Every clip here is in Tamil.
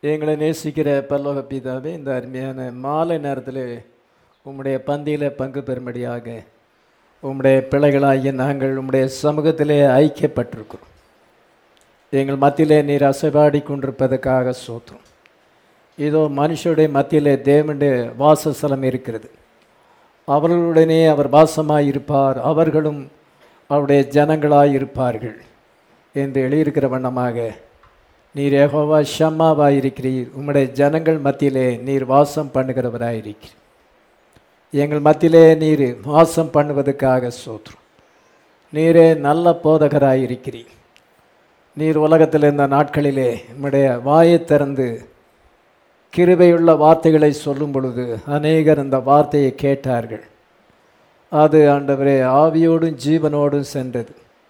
எங்களை நேசிக்கிற பல்லோக பிதாவே இந்த அருமையான மாலை நேரத்தில் உம்முடைய பந்தியில் பங்கு பெறும்படியாக உம்முடைய பிள்ளைகளாகிய நாங்கள் உம்முடைய சமூகத்திலே ஐக்கியப்பட்டிருக்கிறோம் எங்கள் மத்தியிலே நீர் அசைபாடி கொண்டிருப்பதற்காக சோத்திரம் இதோ மனுஷருடைய மத்தியிலே தேவனுடைய வாசஸ்தலம் இருக்கிறது அவர்களுடனே அவர் வாசமாய் இருப்பார் அவர்களும் அவருடைய ஜனங்களாய் இருப்பார்கள் என்று எழுதியிருக்கிற வண்ணமாக நீர் ஏகோவா ஷம்மாவாய் இருக்கிறீர் உம்முடைய ஜனங்கள் மத்தியிலே நீர் வாசம் பண்ணுகிறவராய் இருக்கிறீர் எங்கள் மத்தியிலே நீர் வாசம் பண்ணுவதற்காக சோத்ரம் நீரே நல்ல போதகராய் இருக்கிறீர் நீர் உலகத்தில் இருந்த நாட்களிலே உம்முடைய வாயை திறந்து கிருபையுள்ள வார்த்தைகளை சொல்லும் பொழுது அநேகர் அந்த வார்த்தையை கேட்டார்கள் அது ஆண்டவரே ஆவியோடும் ஜீவனோடும் சென்றது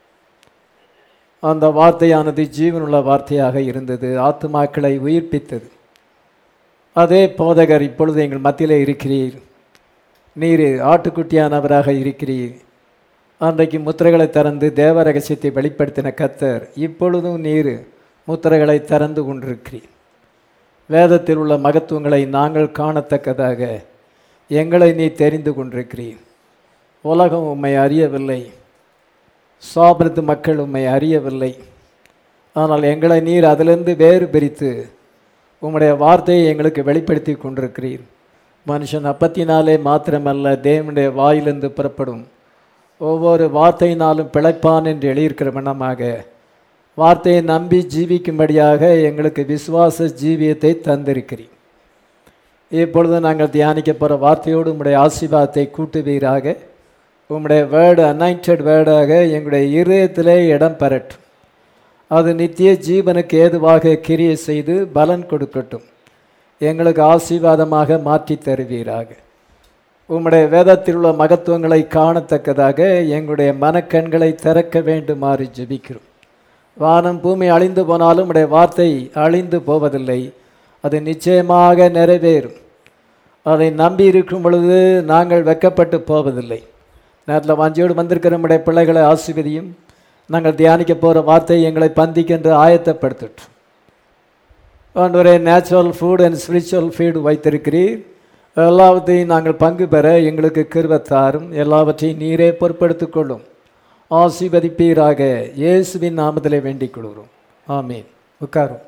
அந்த வார்த்தையானது ஜீவனுள்ள வார்த்தையாக இருந்தது ஆத்துமாக்களை உயிர்ப்பித்தது அதே போதகர் இப்பொழுது எங்கள் மத்தியிலே இருக்கிறீர் நீர் ஆட்டுக்குட்டியானவராக இருக்கிறீர் அன்றைக்கு முத்திரைகளை திறந்து தேவ ரகசியத்தை வெளிப்படுத்தின கத்தர் இப்பொழுதும் நீர் முத்திரைகளை திறந்து கொண்டிருக்கிறீர் வேதத்தில் உள்ள மகத்துவங்களை நாங்கள் காணத்தக்கதாக எங்களை நீ தெரிந்து கொண்டிருக்கிறீர் உலகம் உம்மை அறியவில்லை சாபிரத்து மக்கள் உம்மை அறியவில்லை ஆனால் எங்களை நீர் அதிலிருந்து வேறு பிரித்து உம்முடைய வார்த்தையை எங்களுக்கு வெளிப்படுத்தி கொண்டிருக்கிறீர் மனுஷன் அப்பத்தினாலே மாத்திரமல்ல தேவனுடைய வாயிலிருந்து புறப்படும் ஒவ்வொரு வார்த்தையினாலும் பிழைப்பான் என்று எழுதியிருக்கிற வண்ணமாக வார்த்தையை நம்பி ஜீவிக்கும்படியாக எங்களுக்கு விசுவாச ஜீவியத்தை தந்திருக்கிறீர் இப்பொழுது நாங்கள் தியானிக்க போகிற வார்த்தையோடு உம்முடைய ஆசீர்வாதத்தை கூட்டுவீராக உம்முடைய வேர்டு அனாயிண்டட் வேர்டாக எங்களுடைய இருதயத்திலே இடம் பெறட்டும் அது நித்திய ஜீவனுக்கு ஏதுவாக கிரியை செய்து பலன் கொடுக்கட்டும் எங்களுக்கு ஆசீர்வாதமாக மாற்றி தருவீராக உம்முடைய வேதத்தில் உள்ள மகத்துவங்களை காணத்தக்கதாக எங்களுடைய மனக்கண்களை திறக்க வேண்டுமாறு ஜெபிக்கிறோம் வானம் பூமி அழிந்து போனாலும் உடைய வார்த்தை அழிந்து போவதில்லை அது நிச்சயமாக நிறைவேறும் அதை நம்பி இருக்கும் பொழுது நாங்கள் வெக்கப்பட்டு போவதில்லை நேரத்தில் வாஞ்சியோடு வந்திருக்கிற நம்முடைய பிள்ளைகளை ஆசிர்வதியும் நாங்கள் தியானிக்க போகிற வார்த்தை எங்களை பந்திக்கென்று ஆயத்தப்படுத்தட்டும் ஆண்டவரே natural food and spiritual feed வைத்திருக்கிறீர் எல்லாவற்றையும் நாங்கள் பங்கு பெற எங்களுக்கு கிருவத்தாரும் எல்லாவற்றையும் நீரே பொறுப்படுத்திக் கொள்ளும் ஆசீர்வதிப்பீராக இயேசுவின் நாமத்திலே வேண்டிக் கொள்கிறோம் ஆமீன் உட்காரும்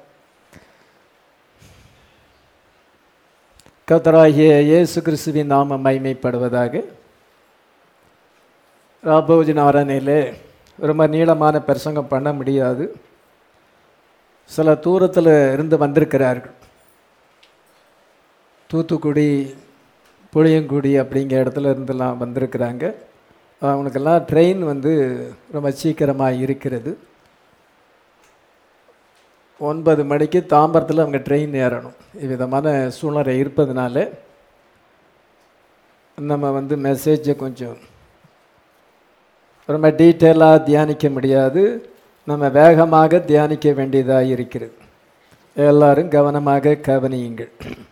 கத்தராகிய இயேசு கிறிஸ்துவின் நாமம் மைமைப்படுவதாக ராபோஜின் ஆரணையில் ரொம்ப நீளமான பிரசங்கம் பண்ண முடியாது சில தூரத்தில் இருந்து வந்திருக்கிறார்கள் தூத்துக்குடி புளியங்குடி அப்படிங்கிற இடத்துல இருந்தெல்லாம் வந்திருக்கிறாங்க அவனுக்கெல்லாம் ட்ரெயின் வந்து ரொம்ப சீக்கிரமாக இருக்கிறது ஒன்பது மணிக்கு தாம்பரத்தில் அவங்க ட்ரெயின் ஏறணும் இவ்விதமான சூழ்நிலை இருப்பதுனால நம்ம வந்து மெசேஜை கொஞ்சம் ரொம்ப டீட்டெயிலாக தியானிக்க முடியாது நம்ம வேகமாக தியானிக்க வேண்டியதாக இருக்கிறது எல்லாரும் கவனமாக கவனியுங்கள்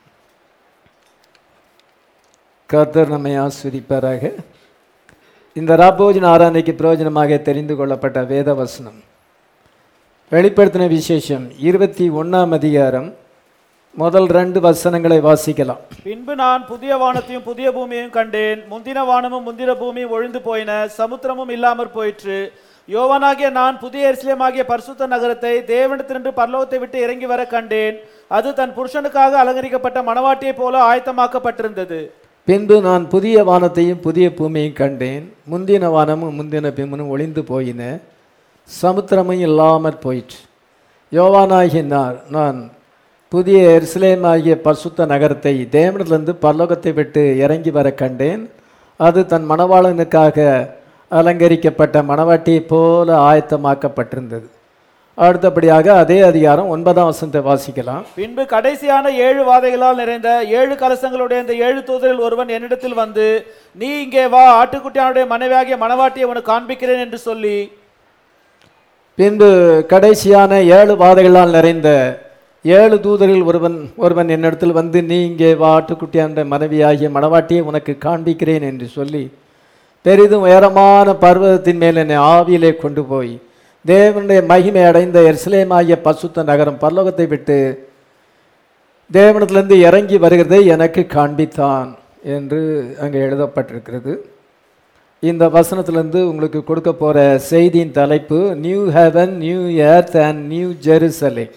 கர்த்தர் நம்மை ஆஸ்வதிப்பாராக இந்த ராபோஜன ஆராதனைக்கு பிரயோஜனமாக தெரிந்து கொள்ளப்பட்ட வேத வசனம் வெளிப்படுத்தின விசேஷம் இருபத்தி ஒன்றாம் அதிகாரம் முதல் ரெண்டு வசனங்களை வாசிக்கலாம் பின்பு நான் புதிய வானத்தையும் புதிய பூமியையும் கண்டேன் முந்தின வானமும் முந்தின பூமியும் ஒழிந்து போயின சமுத்திரமும் இல்லாமற் போயிற்று யோவானாகிய நான் புதிய எருசலேமாகிய பரிசுத்த நகரத்தை தேவனிடத்தினின்று பரலோகத்தை விட்டு இறங்கி வர கண்டேன் அது தன் புருஷனுக்காக அலங்கரிக்கப்பட்ட மணவாட்டியைப் போல ஆயத்தமாக்கப்பட்டிருந்தது பின்பு நான் புதிய வானத்தையும் புதிய பூமியையும் கண்டேன் முந்தின வானமும் முந்தின பிம்பனும் ஒளிந்து போயின சமுத்திரமும் இல்லாமற் போயிற்று யோவானாகிய நான் நான் புதிய எருசலேமாகிய பரிசுத்த நகரத்தை தேவனிலிருந்து பரலோகத்தை விட்டு இறங்கி வர கண்டேன் அது தன் மணவாளனுக்காக அலங்கரிக்கப்பட்ட மணவாட்டியைப் போல ஆயத்தமாக்கப்பட்டிருந்தது அடுத்தபடியாக அதே அதிகாரம் ஒன்பதாம் வசனத்தை வாசிக்கலாம் பின்பு கடைசியான ஏழு வாதைகளால் நிறைந்த ஏழு கலசங்களுடைய இந்த ஏழு தூதரில் ஒருவன் என்னிடத்தில் வந்து நீ இங்கே வா ஆட்டுக்குட்டியானுடைய மனைவியாகிய மணவாட்டியை உனக்கு காண்பிக்கிறேன் என்று சொல்லி பின்பு கடைசியான ஏழு வாதைகளால் நிறைந்த ஏழு தூதரில் ஒருவன் ஒருவன் என்னிடத்தில் வந்து நீ இங்கே வா ஆட்டுக்குட்டியாண்ட மனைவியாகிய மணவாட்டியை உனக்கு காண்பிக்கிறேன் என்று சொல்லி பெரிதும் உயரமான பர்வதத்தின் மேல் என்னை ஆவியிலே கொண்டு போய் தேவனுடைய மகிமை அடைந்த எருசலேமாகிய பசுத்த நகரம் பரலோகத்தை விட்டு தேவனத்திலிருந்து இறங்கி வருகிறதை எனக்கு காண்பித்தான் என்று அங்கே எழுதப்பட்டிருக்கிறது இந்த வசனத்திலிருந்து உங்களுக்கு கொடுக்க போகிற செய்தியின் தலைப்பு new heaven new earth and new Jerusalem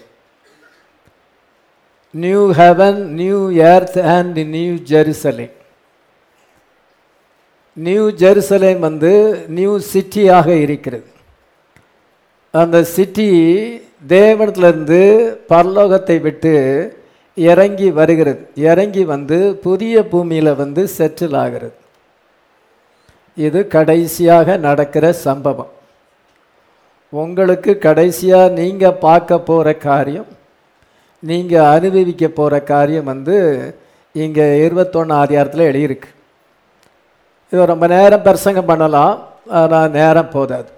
new heaven new earth and new Jerusalem new Jerusalem வந்து நியூ சிட்டியாக இருக்கிறது அந்த சிட்டி தேவனத்திலிருந்து பரலோகத்தை விட்டு இறங்கி வருகிறது இறங்கி வந்து புதிய பூமியில் வந்து செட்டில் ஆகிறது இது கடைசியாக நடக்கிற சம்பவம் உங்களுக்கு கடைசியாக நீங்கள் பார்க்க போகிற காரியம் நீங்கள் அனுபவிக்க போகிற காரியம் வந்து இங்கே இருபத்தொன்று அதிகாரத்தில் எழுதியிருக்கு இது ரொம்ப நேரம் பிரசங்கம் பண்ணலாம் ஆனால் நேரம் போதாது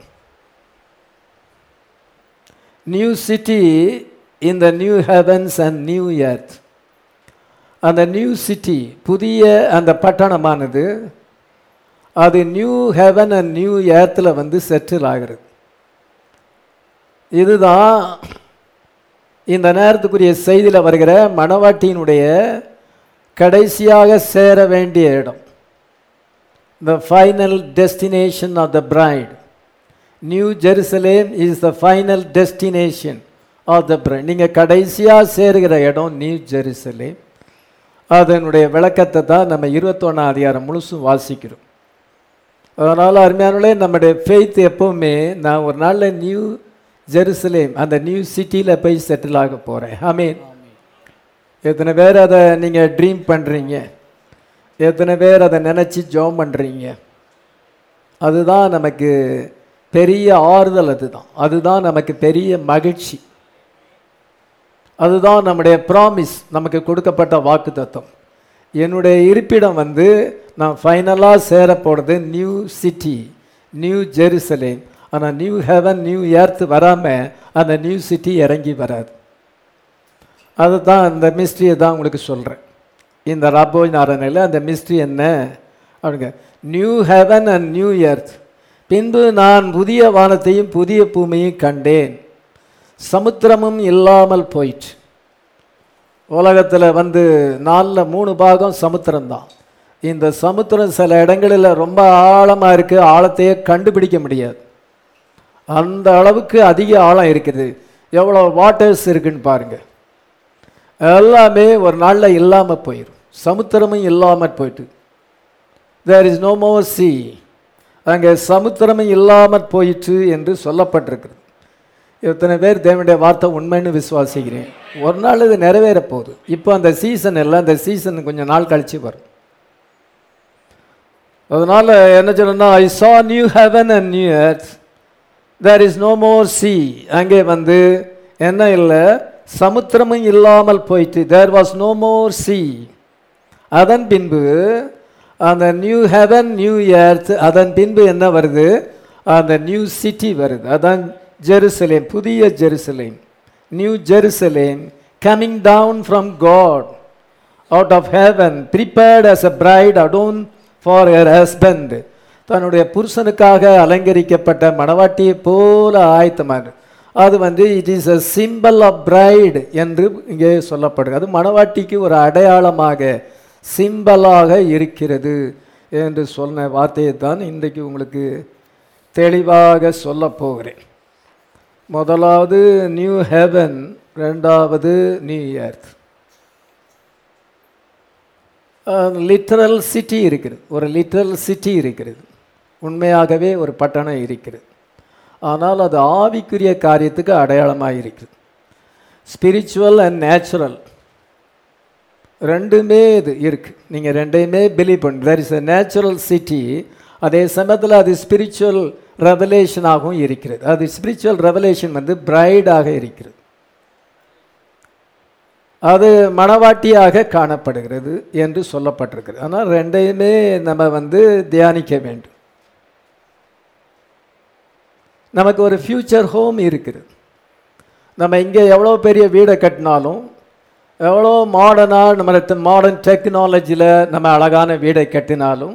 new city in the new heavens and new earth அந்த நியூ சிட்டி புதிய அந்த பட்டணமானது அது நியூ ஹெவன் அண்ட் நியூ எர்த்தில் வந்து செட்டில் ஆகிறது இதுதான் இந்த நேரத்துக்குரிய செய்தியில் வருகிற மணவாட்டியினுடைய கடைசியாக சேர வேண்டிய இடம் the final destination of the bride new Jerusalem is the final destination of the bride நீங்கள் கடைசியாக சேருகிற இடம் நியூ ஜெருசலேம் அதனுடைய விளக்கத்தை தான் நம்ம இருபத்தொன்னாம் அதிகாரம் முழுசும் வாசிக்கிறோம் அதனால் அருமையானே நம்முடைய ஃபெய்த் எப்போவுமே நான் ஒரு நாளில் நியூ ஜெருசலேம் அந்த நியூ சிட்டியில் போய் செட்டில் ஆக போகிறேன் ஆமீன் எத்தனை பேர் அதை நீங்கள் ட்ரீம் பண்ணுறீங்க எத்தனை பேர் அதை நினச்சி ஜோம் பண்ணுறீங்க அதுதான் நமக்கு பெரிய ஆறுதல் அதுதான் அதுதான் நமக்கு பெரிய மகிழ்ச்சி அதுதான் நம்முடைய ப்ராமிஸ் நமக்கு கொடுக்கப்பட்ட வாக்கு தத்துவம் என்னுடைய இருப்பிடம் வந்து நான் ஃபைனலாக சேர போகிறது நியூ சிட்டி நியூ ஜெருசலேம் ஆனால் நியூ ஹெவன் நியூ எர்த் வராமல் அந்த நியூ சிட்டி இறங்கி வராது அதுதான் அந்த மிஸ்ட்ரியை தான் உங்களுக்கு சொல்கிறேன் இந்த ராபோய் நாரணையில் அந்த மிஸ்ட்ரி என்ன அப்படிங்க new heaven and new earth பின்பு நான் புதிய வானத்தையும் புதிய பூமியையும் கண்டேன் சமுத்திரமும் இல்லாமல் போயிற்று உலகத்தில் வந்து நாலில் மூணு பாகம் சமுத்திரம்தான் இந்த சமுத்திரம் சில இடங்களில் ரொம்ப ஆழமாக இருக்குது ஆழத்தையே கண்டுபிடிக்க முடியாது அந்த அளவுக்கு அதிக ஆழம் இருக்குது எவ்வளோ வாட்டர்ஸ் இருக்குன்னு பாருங்கள் எல்லாமே ஒரு நாளில் இல்லாமல் போயிடும் சமுத்திரமும் இல்லாமல் போயிட்டு there is no more sea அங்கே சமுத்திரமும் இல்லாமல் போயிற்று என்று சொல்லப்பட்டிருக்கிறது எத்தனை பேர் தேவனுடைய வார்த்தை உண்மைன்னு விசுவாசிக்கிறேன் ஒரு நாள் இது நிறைவேற போகுது இப்போ அந்த சீசன் எல்லாம் அந்த சீசன் கொஞ்சம் நாள் கழிச்சு வரும் அதனால் என்ன சொல்லணும்னா I saw new heaven and new earth there is no more sea அங்கே வந்து என்ன இல்லை சமுத்திரமும் இல்லாமல் போயிட்டு there was no more sea அதன் பின்பு அந்த நியூ ஹெவன் நியூ எர்த் அதன் பின்பு என்ன வருது அந்த நியூ சிட்டி வருது அதான் ஜெருசலேம் புதிய Jerusalem new Jerusalem coming down from God out of heaven prepared as a bride adorned for her husband தன்னுடைய புருஷனுக்காக அலங்கரிக்கப்பட்ட மணவாட்டியை போல ஆயத்தமாக அது வந்து it is a symbol of bride என்று இங்கே சொல்லப்படுது அது மணவாட்டிக்கு ஒரு அடையாளமாக சிம்பலாக இருக்கிறது என்று சொன்ன வார்த்தையை தான் இன்றைக்கு உங்களுக்கு தெளிவாக சொல்ல போகிறேன் முதலாவது நியூ ஹெவன் ரெண்டாவது நியூ எர்த் லிட்ரல் சிட்டி இருக்கிறது ஒரு லிட்ரல் சிட்டி இருக்கிறது உண்மையாகவே ஒரு பட்டணம் இருக்கிறது ஆனால் அது ஆவிக்குரிய காரியத்துக்கு அடையாளமாக இருக்குது ஸ்பிரிச்சுவல் அண்ட் நேச்சுரல் ரெண்டுமே இது இருக்குது நீங்கள் ரெண்டையுமே பிலீவ் பண்ணு there is a natural city அதே சமயத்தில் அது ஸ்பிரிச்சுவல் ரெவலேஷனாகவும் இருக்கிறது அது ஸ்பிரிச்சுவல் ரெவலேஷன் வந்து பிரைடாக இருக்கிறது அது மணவாட்டியாக காணப்படுகிறது என்று சொல்லப்பட்டிருக்கிறது ஆனால் ரெண்டையுமே நம்ம வந்து தியானிக்க வேண்டும் நமக்கு ஒரு ஃப்யூச்சர் ஹோம் இருக்குது நம்ம இங்கே எவ்வளோ பெரிய வீடை கட்டினாலும் எவ்வளோ மாடர்னாக நம்ம மாடர்ன் டெக்னாலஜியில் நம்ம அழகான வீடை கட்டினாலும்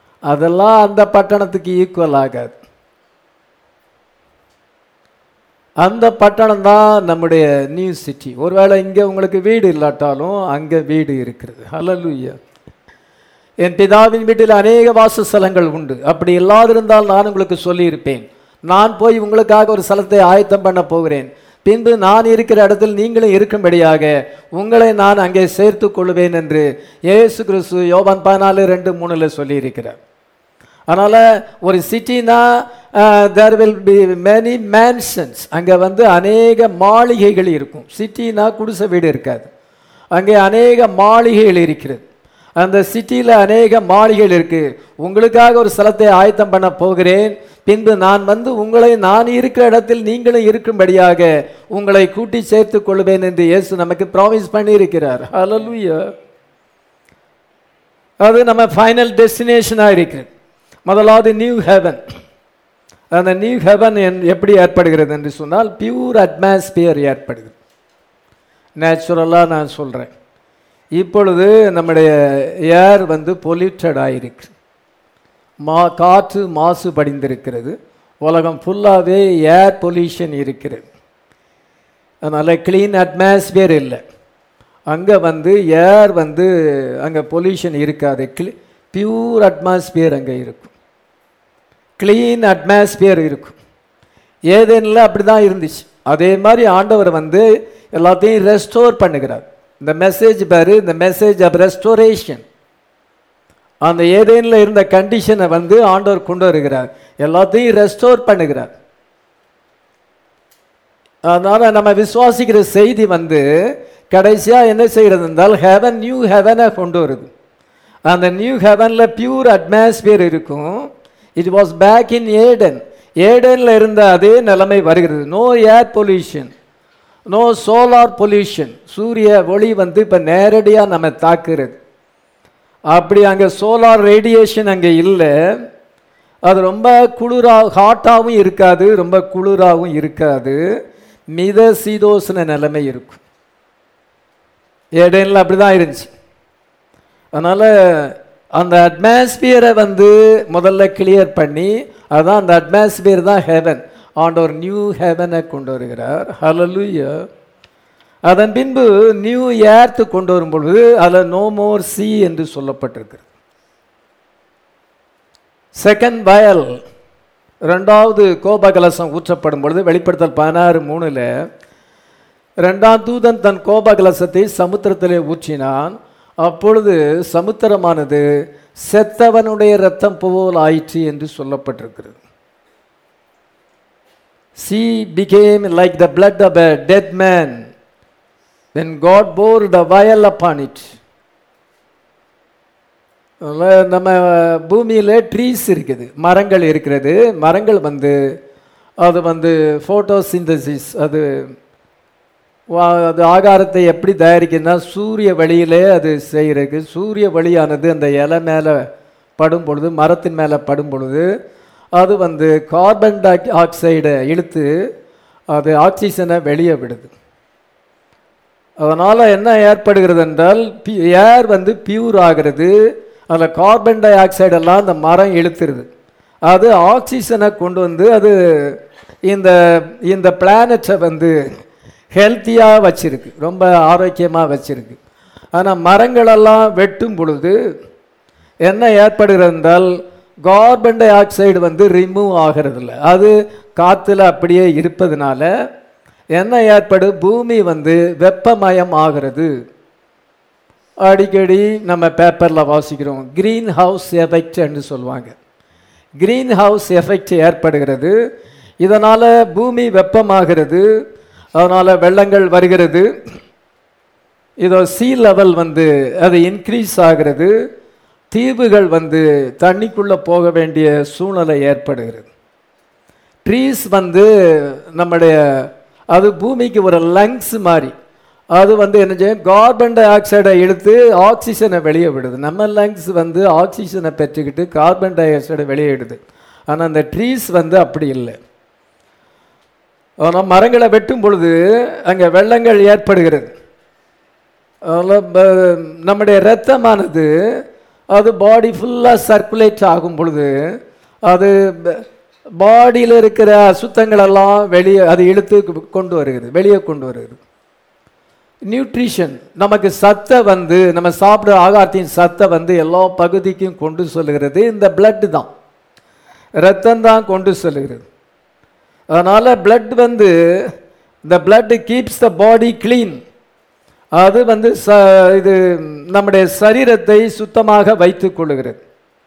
அதெல்லாம் அந்த பட்டணத்துக்கு ஈக்குவல் ஆகாது அந்த பட்டணம் தான் நம்முடைய நியூ சிட்டி ஒருவேளை இங்கே உங்களுக்கு வீடு இல்லாட்டாலும் அங்கே வீடு இருக்கிறது ஹalleluya என் பிதாவின் வீட்டில் அநேக வாசஸ்தலங்கள் உண்டு அப்படி இல்லாதிருந்தால் நான் உங்களுக்கு சொல்லியிருப்பேன் நான் போய் உங்களுக்காக ஒரு ஸ்தலத்தை ஆயத்தம் பண்ண போகிறேன் பின்பு நான் இருக்கிற இடத்தில் நீங்களும் இருக்கும்படியாக உங்களை நான் அங்கே சேர்த்து கொள்வேன் என்று இயேசு கிறிஸ்து யோவான் பதினாலு ரெண்டு மூணுல சொல்லியிருக்கிறார் அதனால் ஒரு சிட்டினா there will be many mansions அங்கே வந்து அநேக மாளிகைகள் இருக்கும் சிட்டினா குடிசை வீடு இருக்காது அங்கே அநேக மாளிகைகள் இருக்கிறது அந்த சிட்டியில் அநேக மாளிகைகள் இருக்கு உங்களுக்காக ஒரு ஸ்தலத்தை ஆயத்தம் பண்ண போகிறேன் பின்பு நான் வந்து உங்களை நான் இருக்கிற இடத்தில் நீங்களும் இருக்கும்படியாக உங்களை கூட்டி சேர்த்து கொள்வேன் என்று இயேசு நமக்கு ப்ராமிஸ் பண்ணியிருக்கிறார் ஹalleluya அது நம்ம ஃபைனல் டெஸ்டினேஷனாக இருக்கிறது முதலாவது நியூ ஹெவன் அந்த நியூ ஹெவன் எப்படி ஏற்படுகிறது என்று சொன்னால் பியூர் அட்மாஸ்பியர் ஏற்படுகிறது நேச்சுரலாக நான் சொல்கிறேன் இப்பொழுது நம்முடைய ஏர் வந்து பொல்யூட்டட் ஆயிருக்கு மா காற்று மாசு படிந்திருக்கிறது உலகம் ஃபுல்லாகவே ஏர் பொல்யூஷன் இருக்கிறது அதனால் க்ளீன் அட்மாஸ்பியர் இல்லை அங்கே வந்து ஏர் வந்து அங்கே பொல்யூஷன் இருக்காது க்ளீ பியூர் அட்மாஸ்பியர் அங்கே இருக்கும் க்ளீன் அட்மாஸ்பியர் இருக்கும் ஏதேனில் அப்படி தான் இருந்துச்சு அதே மாதிரி ஆண்டவர் வந்து எல்லாத்தையும் ரெஸ்டோர் பண்ணுகிறார் இந்த மெசேஜ் பாரு இந்த மெசேஜ் ஆஃப் ரெஸ்டோரேஷன் அந்த ஏதேனில் இருந்த கண்டிஷனை வந்து ஆண்டவர் கொண்டு வருகிறார் எல்லாத்தையும் ரெஸ்டோர் பண்ணுகிறார் அதனால் நம்ம விசுவாசிக்கிற செய்தி வந்து கடைசியாக என்ன செய்கிறது என்றால் ஹெவன் நியூ ஹெவனை கொண்டு வருது அந்த நியூ ஹெவனில் பியூர் அட்மாஸ்பியர் இருக்கும் it was back in Eden ஏடனில் இருந்த அதே நிலைமை வருகிறது no air pollution no solar pollution சூரிய ஒளி வந்து இப்போ நேரடியாக நம்ம தாக்குறது அப்படி அங்கே சோலார் ரேடியேஷன் அங்கே இல்லை அது ரொம்ப குளிராக ஹாட்டாகவும் இருக்காது ரொம்ப குளிராகவும் இருக்காது மித சீதோசன நிலைமை இருக்கும் ஏடேனில் அப்படி தான் இருந்துச்சு அதனால் அந்த அட்மாஸ்பியரை வந்து முதல்ல கிளியர் பண்ணி அதான் அந்த அட்மாஸ்பியர் தான் ஹெவன் ஆண்டவர் நியூ ஹெவனை கொண்டு வருகிறார் ஹலலுயா அதன் பின்பு நியூ ஏர்த்து கொண்டு வரும் பொழுது அதில் நோ மோர் சி என்று சொல்லப்பட்டிருக்கிறது செகண்ட் வயல் ரெண்டாவது கோபகலசம் ஊற்றப்படும் பொழுது வெளிப்படுத்தல் பதினாறு மூணுல ரெண்டாம் தூதன் தன் கோபகலசத்தை சமுத்திரத்திலே ஊற்றினான் அப்பொழுது சமுத்திரமானது செத்தவனுடைய இரத்தம் போல் ஆயிற்று என்று சொல்லப்பட்டிருக்கிறது sea became like the blood of a dead man when God bore the vial upon it அதனால நம்ம பூமியில் ட்ரீஸ் இருக்குது மரங்கள் இருக்கிறது மரங்கள் வந்து அது வந்து ஃபோட்டோசிந்தசிஸ் அது வா- அது ஆகாரத்தை எப்படி தயாரிக்குதுன்னா சூரிய வழியிலே அது செய்கிறது சூரிய வழியானது அந்த இலை மேலே படும் பொழுது மரத்தின் மேலே படும் பொழுது அது வந்து கார்பன் டை ஆக்சைடை இழுத்து அது ஆக்சிஜனை வெளியே விடுது அதனால் என்ன ஏற்படுகிறது என்றால் ஏர் வந்து பியூர் ஆகிறது அதில் கார்பன் டை ஆக்சைடெல்லாம் அந்த மரம் இழுத்துருது அது ஆக்சிஜனை கொண்டு வந்து அது இந்த இந்த பிளானட்டை வந்து ஹெல்த்தியாக வச்சிருக்கு ரொம்ப ஆரோக்கியமாக வச்சிருக்கு ஆனால் மரங்களெல்லாம் வெட்டும் பொழுது என்ன ஏற்படுகிறது என்றால் கார்பன் டை ஆக்சைடு வந்து ரிமூவ் ஆகிறதில்ல அது காற்றுல அப்படியே இருப்பதனால என்ன ஏற்படு பூமி வந்து வெப்பமயம் ஆகிறது அடிக்கடி நம்ம பேப்பரில் வாசிக்கிறோம் கிரீன் ஹவுஸ் எஃபெக்ட் என்று சொல்லுவாங்க கிரீன் ஹவுஸ் எஃபெக்ட் ஏற்படுகிறது இதனால் பூமி வெப்பமாகிறது அதனால் வெள்ளங்கள் வருகிறது இதோ சீ லெவல் வந்து அது இன்க்ரீஸ் ஆகிறது தீவுகள் வந்து தண்ணிக்குள்ளே போக வேண்டிய சூழ்நிலை ஏற்படுகிறது ட்ரீஸ் வந்து நம்முடைய அது பூமிக்கு ஒரு லங்ஸ் மாதிரி அது வந்து என்ன செய்யும் கார்பன் டை ஆக்சைடை இழுத்து ஆக்சிஜனை வெளியே விடுது நம்ம லங்ஸ் வந்து ஆக்சிஜனை பெற்றுக்கிட்டு கார்பன் டை ஆக்சைடை வெளியே விடுது ஆனால் அந்த ட்ரீஸ் வந்து அப்படி இல்லை ஆனால் மரங்களை வெட்டும் பொழுது அங்கே வெள்ளங்கள் ஏற்படுகிறது அதனால ப- நம்முடைய இரத்தமானது அது பாடி ஃபுல்லாக சர்க்குலேட் ஆகும் பொழுது அது ப- பாடியில் இருக்கிற அசுத்தங்கள் எல்லாம் வெளியே அது இழுத்து கொண்டு வருகிறது வெளியே கொண்டு வருகிறது நியூட்ரிஷன் நமக்கு சத்தை வந்து நம்ம சாப்பிட்ற ஆகாரத்தின் சத்தை வந்து எல்லா பகுதிக்கும் கொண்டு செல்கிறது இந்த blood தான் ரத்தம் தான் கொண்டு செல்கிறது அதனால் blood வந்து இந்த blood keeps the body clean அது வந்து ச இது நம்முடைய சரீரத்தை சுத்தமாக வைத்துக் கொள்ளுகிறது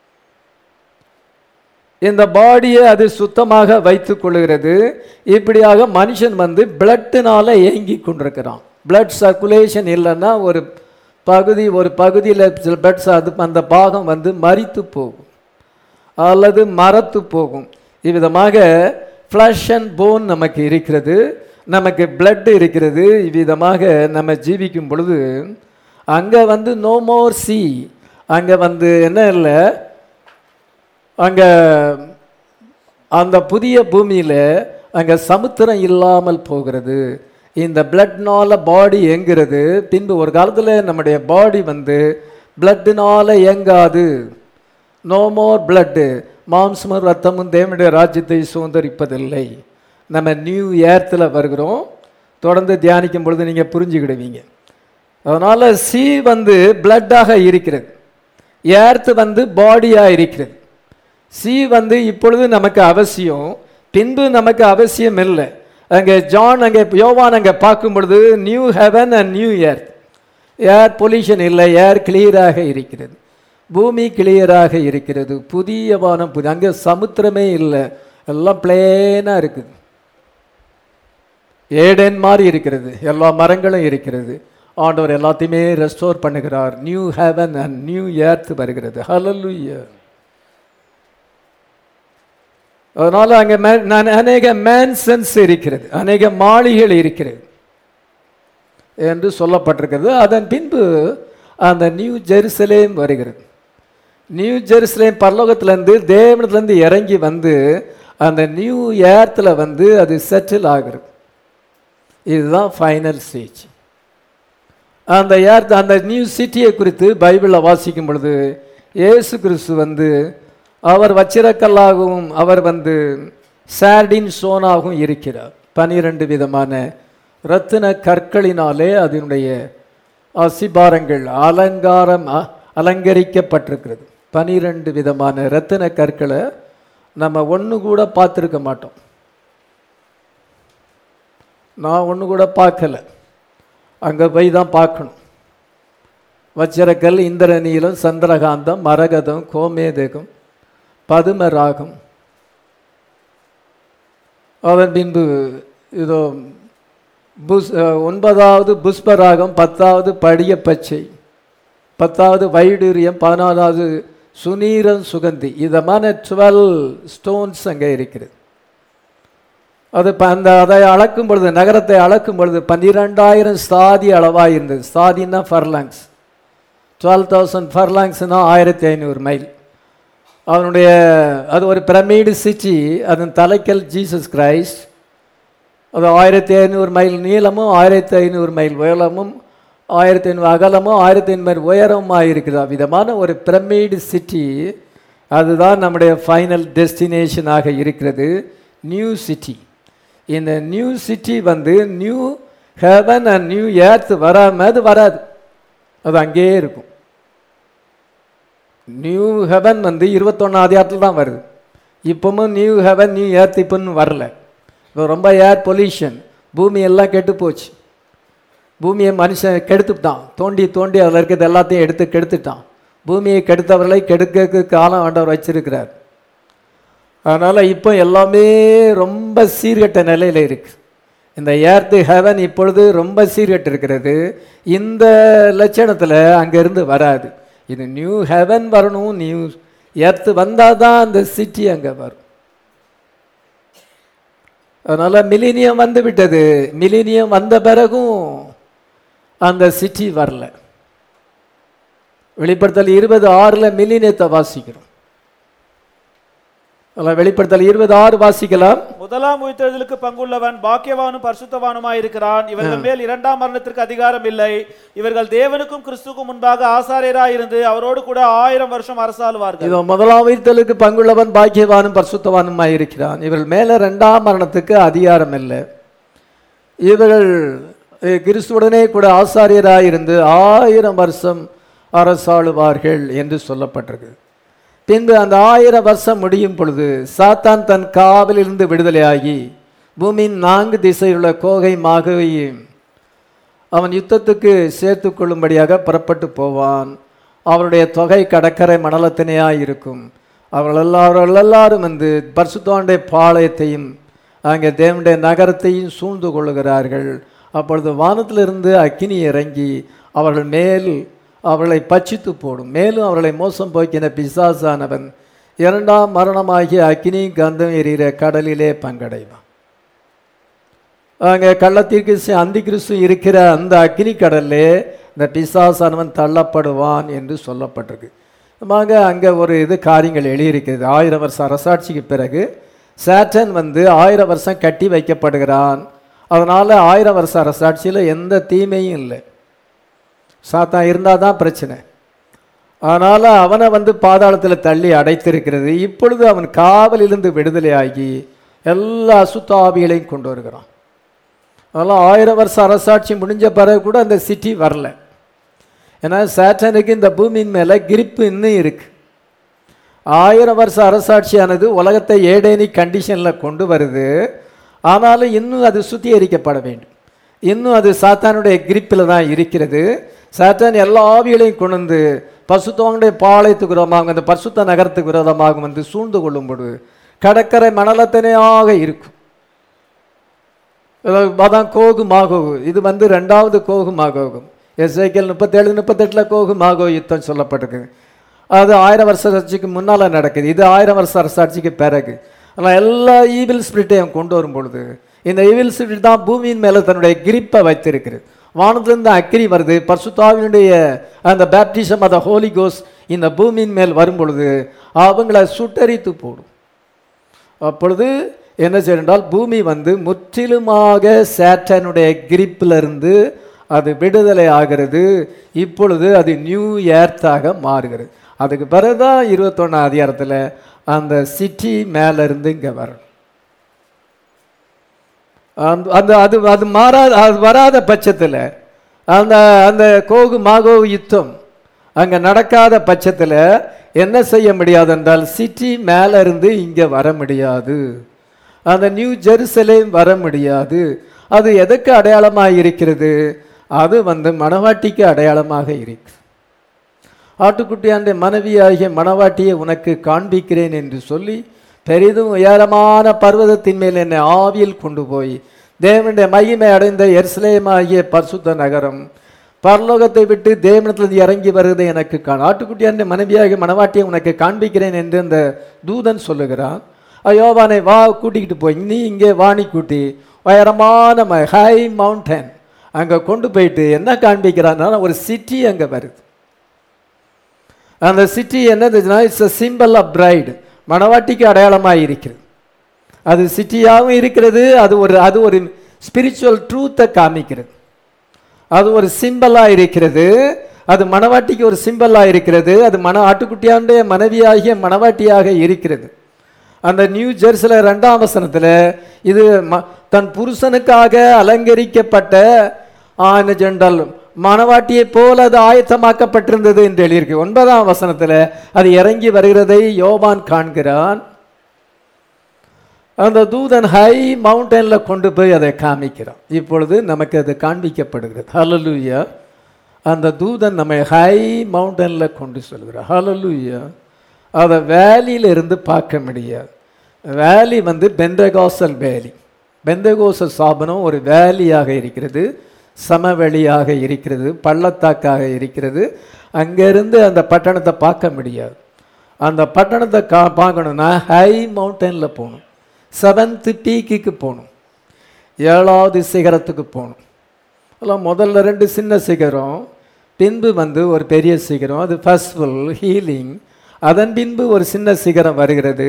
இந்த பாடியை அது சுத்தமாக வைத்துக் கொள்ளுகிறது இப்படியாக மனுஷன் வந்து பிளட்டுனால ஏங்கி கொண்டிருக்கிறான் பிளட் சர்க்குலேஷன் இல்லைன்னா ஒரு பகுதி ஒரு பகுதியில் சில பிளட்ஸ் அது அந்த பாகம் வந்து மரித்து போகும் அல்லது மரத்து போகும் இவ்விதமாக ஃப்ளஷ் அண்ட் போன் நமக்கு இருக்கிறது நமக்கு blood இருக்கிறது இவ்விதமாக நம்ம ஜீவிக்கும் பொழுது அங்கே வந்து நோ மோர் சி அங்கே வந்து என்ன இல்லை அங்கே அந்த புதிய பூமியில் அங்கே சமுத்திரம் இல்லாமல் போகிறது இந்த பிளட்னால பாடி இயங்குறது பின்பு ஒரு காலத்தில் நம்முடைய பாடி வந்து பிளட்டுனால இயங்காது நோ மோர் பிளட்டு மாம்சமும் ரத்தமும் தேவனுடைய ராஜ்யத்தை சுதந்திரிப்பதில்லை நம்ம நியூ ஏர்த்தில் வருகிறோம் தொடர்ந்து தியானிக்கும் பொழுது நீங்கள் புரிஞ்சுக்கிடுவீங்க அதனால் சி வந்து பிளட்டாக இருக்கிறது ஏர்த்து வந்து பாடியாக இருக்கிறது சி வந்து இப்பொழுது நமக்கு அவசியம் பின்பு நமக்கு அவசியம் இல்லை அங்கே ஜான் அங்கே யோவான் அங்கே பார்க்கும் பொழுது new heaven and new air air pollution இல்லை ஏர் கிளியராக இருக்கிறது பூமி கிளியராக இருக்கிறது புதிய வானம் புதிய அங்கே சமுத்திரமே இல்லை எல்லாம் பிளேனாக இருக்குது ஏடென் மாதிரி இருக்கிறது எல்லா மரங்களும் இருக்கிறது ஆண்டவர் எல்லாத்தையுமே ரெஸ்டோர் பண்ணுகிறார் new heaven and new earth வருகிறது ஹalleluya அதனால அங்கே மே- நான் அநேக மேன்சன்ஸ் இருக்கிறது அநேக மாளிகைகள் இருக்கிறது என்று சொல்லப்பட்டிருக்கிறது அதன் பின்பு அந்த நியூ ஜெருசலேம் வருகிறது நியூ ஜெருசலேம் பரலோகத்திலேருந்து தேவனத்திலேருந்து இறங்கி வந்து அந்த நியூ ஏர்த்தில் வந்து அது செட்டில் ஆகிறது இதுதான் ஃபைனல் ஸ்டேஜ் அந்த ஏர்த் அந்த நியூ சிட்டியை குறித்து பைபிளில் வாசிக்கும் பொழுது இயேசு கிறிஸ்து வந்து அவர் வச்சிரக்கல்லாகவும் அவர் வந்து சார்டின் சோனாகவும் இருக்கிறார் பனிரெண்டு விதமான ரத்தின கற்களினாலே அதனுடைய அசிபாரங்கள் அலங்காரம் அ- அலங்கரிக்கப்பட்டிருக்கிறது பனிரெண்டு விதமான ரத்தின கற்களை நம்ம ஒன்று கூட பார்த்துருக்க மாட்டோம் நான் ஒன்று கூட பார்க்கல அங்கே போய் தான் பார்க்கணும் வச்சிரக்கல் இந்திரநீலம் சந்திரகாந்தம் மரகதம் கோமேதகம் பதுமராகம் அதன் பின்பு இதோ புஸ் அஹ், ஒன்பதாவது புஷ்பராகம் பத்தாவது படிய பச்சை பத்தாவது வைடூரியம் பதினாலாவது சுனீரம் சுகந்தி இதமான டுவெல் ஸ்டோன்ஸ் அங்கே இருக்கிறது அது ப- அந்த அதை அளக்கும் பொழுது நகரத்தை அளக்கும் பொழுது பன்னிரெண்டாயிரம் சாதி அளவாக இருந்தது சாதின்னா ஃபர்லாங்ஸ் டுவெல் தௌசண்ட் ஃபர்லாங்ஸ்னா ஆயிரத்தி ஐநூறு மைல் அவனுடைய அது ஒரு பிரமிடு சிட்டி அதன் தலைக்கல் ஜீசஸ் கிரைஸ்ட் அது ஆயிரத்தி ஐநூறு மைல் நீளமும் ஆயிரத்தி ஐநூறு மைல் உயரமும் ஆயிரத்தி ஐநூறு அகலமும் ஆயிரத்தி ஐநூறு மைல் உயரமாக இருக்குது விதமான ஒரு பிரமிடு சிட்டி அதுதான் நம்முடைய ஃபைனல் டெஸ்டினேஷனாக இருக்கிறது நியூ சிட்டி இந்த நியூ சிட்டி வந்து new heaven and new earth வராம அது வராது அது அங்கேயே இருக்கும் நியூ ஹெவன் வந்து இருபத்தொன்னாம் அதிகாரத்தில் தான் வருது இப்பவும் நியூ ஹெவன் நியூ ஏர்த் இப்போன்னு வரல இப்போ ரொம்ப ஏர் பொல்யூஷன் பூமி எல்லாம் கெட்டு போச்சு பூமியை மனுஷன் கெடுத்துட்டான் தோண்டி தோண்டி அதில் இருக்கிறது எல்லாத்தையும் எடுத்து கெடுத்துட்டான் பூமியை கெடுத்தவர்களை கெடுக்க காலம் ஆண்டவர் வச்சிருக்கிறார் அதனால் இப்போ எல்லாமே ரொம்ப சீர்கெட்ட நிலையில் இருக்கு இந்த ஏர்த்து ஹெவன் இப்பொழுது ரொம்ப சீர்கெட்டு இருக்கிறது இந்த லட்சணத்தில் அங்கேருந்து வராது இது நியூ ஹெவன் வரணும் நியூ எர்த்து வந்தால் தான் அந்த சிட்டி அங்கே வரும் அதனால் மிலினியம் வந்து விட்டது மிலினியம் வந்த பிறகும் அந்த சிட்டி வரல வெளிப்படுத்தல் இருபது ஆறில் மில்லினியத்தை வாசிக்கிறோம் அதில் வெளிப்படுத்தல் இருபது ஆறு வாசிக்கலாம் முதலாம் உயிர்த்தெழுதலுக்கு பங்குள்ளவன் பாக்கியவானும் பரிசுத்தவானுமாயிருக்கிறான் இவர்கள் மேல் இரண்டாம் மரணத்திற்கு அதிகாரம் இல்லை இவர்கள் தேவனுக்கும் கிறிஸ்துக்கும் முன்பாக ஆசாரியராயிருந்து அவரோடு கூட ஆயிரம் வருஷம் அரசாளுவார்கள் இதோ முதலாம் உயிர்த்தலுக்கு பங்குள்ளவன் பாக்கியவானும் பரிசுத்தவானுமாய் இருக்கிறான் இவர்கள் மேலே ரெண்டாம் மரணத்துக்கு அதிகாரம் இல்லை இவர்கள் அஹ், கிறிஸ்துவுடனே கூட ஆசாரியராய் இருந்து ஆயிரம் வருஷம் அரசாளுவார்கள் என்று சொல்லப்பட்டிருக்கு பின்பு அந்த ஆயிரம் வருஷம் முடியும் பொழுது சாத்தான் தன் காவலிலிருந்து விடுதலையாகி பூமியின் நான்கு திசையுள்ள கோகை மாகையும் அவன் யுத்தத்துக்கு சேர்த்து கொள்ளும்படியாக புறப்பட்டு போவான் அவருடைய தொகை கடற்கரை மணலத்தினையாக இருக்கும் அவர்கள் எல்லாரும் எல்லாரும் வந்து பரிசுத்தோடைய பாளையத்தையும் அங்கே தேவனுடைய நகரத்தையும் சூழ்ந்து கொள்ளுகிறார்கள் அப்பொழுது வானத்திலிருந்து அக்கினி இறங்கி அவர்கள் மேல் அவர்களை பட்சித்து போடும் மேலும் அவர்களை மோசம் போக்கின பிசாசானவன் இரண்டாம் மரணமாகிய அக்கினி கந்தம் எறிகிற கடலிலே பங்கடைவான் அங்கே கள்ளத்திற்கு அந்தி கிறிஸ்து இருக்கிற அந்த அக்னி கடல்லே இந்த பிசாசானவன் தள்ளப்படுவான் என்று சொல்லப்பட்டிருக்கு ஆக அங்கே ஒரு இது காரியங்கள் எழுதியிருக்கிறது ஆயிரம் வருஷம் அரசாட்சிக்கு பிறகு சேட்டன் வந்து ஆயிரம் வருஷம் கட்டி வைக்கப்படுகிறான் அதனால் ஆயிரம் வருஷம் அரசாட்சியில் எந்த தீமையும் இல்லை சாத்தான் இருந்தால் தான் பிரச்சனை அதனால் அவனை வந்து பாதாளத்தில் தள்ளி அடைத்திருக்கிறது இப்பொழுது அவன் காவலிலிருந்து விடுதலையாகி எல்லா அசுத்தாவிகளையும் கொண்டு வருகிறான் அதெல்லாம் ஆயிரம் வருஷம் அரசாட்சி முடிஞ்ச பிறகு கூட அந்த சிட்டி வரல ஏன்னா சேட்டனுக்கு இந்த பூமியின் மேலே கிரிப்பு இன்னும் இருக்கு ஆயிரம் வருஷம் அரசாட்சியானது உலகத்தை ஏடேனி கண்டிஷனில் கொண்டு வருது ஆனாலும் இன்னும் அது சுத்திகரிக்கப்பட வேண்டும் இன்னும் அது சாத்தானுடைய கிரிப்பில் தான் இருக்கிறது சாத்தான் எல்லா ஆவிகளையும் கொண்டு வந்து பசுத்தவங்களுடைய பாளையத்துக்கு விரோதமாக அந்த பசுத்த நகரத்துக்கு விரோதமாக வந்து சூழ்ந்து கொள்ளும்போது கடற்கரை மணலத்தனையாக இருக்கும் அதான் கோகு மாகோகு இது வந்து ரெண்டாவது கோகு மாகோகும் எஸ்ஐக்கியல் முப்பத்தேழு முப்பத்தெட்டில் கோகு மாகோ யுத்தம் சொல்லப்பட்டிருக்கு அது ஆயிரம் வருஷ அரசாட்சிக்கு முன்னால் நடக்குது இது ஆயிரம் வருஷ அரசாட்சிக்கு பிறகு ஆனால் எல்லா ஈவில் ஸ்பிரிட்டையும் கொண்டு வரும் பொழுது இந்த ஈவில் ஸ்பிரிட் தான் பூமியின் மேலே தன்னுடைய கிரிப்பை வைத்திருக்கிறது வானத்திலிருந்து அக்கிரி வருது பர்சுத்தாவினுடைய அந்த பேப்டிசம் அந்த ஹோலி கோஸ் இந்த பூமியின் மேல் வரும் பொழுது அவங்கள சுட்டரித்து போடும் அப்பொழுது என்ன செய்யறால் பூமி வந்து முற்றிலுமாக சேட்டனுடைய கிரிப்பிலிருந்து அது விடுதலை ஆகிறது இப்பொழுது அது நியூ ஏர்த்தாக மாறுகிறது அதுக்கு பிறகுதான் இருபத்தொன்னாம் அதிகாரத்தில் அந்த சிட்டி மேலேருந்து இங்கே வரணும் அந்த அந்த அது அது மாறாத அது வராத பட்சத்தில் அந்த அந்த கோகு மாகோ யுத்தம் அங்கே நடக்காத பட்சத்தில் என்ன செய்ய முடியாது என்றால் சிட்டி மேலே இருந்து இங்கே வர முடியாது அந்த நியூ ஜெருசலேம் வர முடியாது அது எதுக்கு அடையாளமாக இருக்கிறது அது வந்து மணவாட்டிக்கு அடையாளமாக இருக்கு ஆட்டுக்குட்டியாண்ட மனைவியாகிய மணவாட்டியை உனக்கு காண்பிக்கிறேன் என்று சொல்லி பெரிதும் உயரமான பர்வதத்தின் மேல் என்னை ஆவியில் கொண்டு போய் தேவனுடைய மகிமை அடைந்த எருசலேமாகிய பரிசுத்த நகரம் பரலோகத்தை விட்டு தேவனத்திலிருந்து இறங்கி வருவதை எனக்கு காண ஆட்டுக்குட்டியாண்ட மனைவியாகிய மணவாட்டியை உனக்கு காண்பிக்கிறேன் என்று அந்த தூதன் சொல்லுகிறான் யோவானை வா கூட்டிக்கிட்டு போய் நீ இங்கே வாணி கூட்டி உயரமான ஹை மவுண்டன் அங்கே கொண்டு போயிட்டு என்ன காண்பிக்கிறான்னா ஒரு சிட்டி அங்கே வருது அந்த சிட்டி என்னதுன்னா it's a symbol of bride மணவாட்டிக்கு அடையாளமாக இருக்கிறது அது சிட்டியாகவும் இருக்கிறது அது ஒரு அது ஒரு ஸ்பிரிச்சுவல் ட்ரூத்தை காமிக்கிறது அது ஒரு சிம்பிளாக இருக்கிறது அது மணவாட்டிக்கு ஒரு சிம்பிளாக இருக்கிறது அது மன ஆட்டுக்குட்டியாண்டுடைய மனைவியாகிய மணவாட்டியாக இருக்கிறது அந்த நியூ ஜெர்சில ரெண்டாம் வசனத்தில் இது ம தன் புருஷனுக்காக அலங்கரிக்கப்பட்ட ஆன ஜெண்டல் மணவாட்டியை போல அது ஆயத்தமாக்கப்பட்டிருந்தது என்று எழுதியிருக்கு ஒன்பதாம் வசனத்தில் அது இறங்கி வருகிறதை யோவான் காண்கிறான் அந்த தூதன் ஹை மவுண்டன்ல கொண்டு போய் அதை காமிக்கிறான் இப்பொழுது நமக்கு அது காண்பிக்கப்படுகிறது ஹலலூயா அந்த தூதன் நம்மை ஹை மவுண்டன்ல கொண்டு சொல்கிறார் ஹலலூயா அதை வேலியில இருந்து பார்க்க முடியாது வேலி வந்து பெந்தகோசல் வேலி பெந்தகோசல் சாபனம் ஒரு வேலியாக இருக்கிறது சமவெளியாக இருக்கிறது பள்ளத்தாக்காக இருக்கிறது அங்கேருந்து அந்த பட்டணத்தை பார்க்க முடியாது அந்த பட்டணத்தை கா பார்க்கணுன்னா ஹை மவுண்டனில் போகணும் செவன்த்து பீக்குக்கு போகணும் ஏழாவது சிகரத்துக்கு போகணும் அதெல்லாம் முதல்ல ரெண்டு சின்ன சிகரம் பின்பு வந்து ஒரு பெரிய சிகரம் அது ஃபஸ்ட்ஃபுல் ஹீலிங் அதன் பின்பு ஒரு சின்ன சிகரம் வருகிறது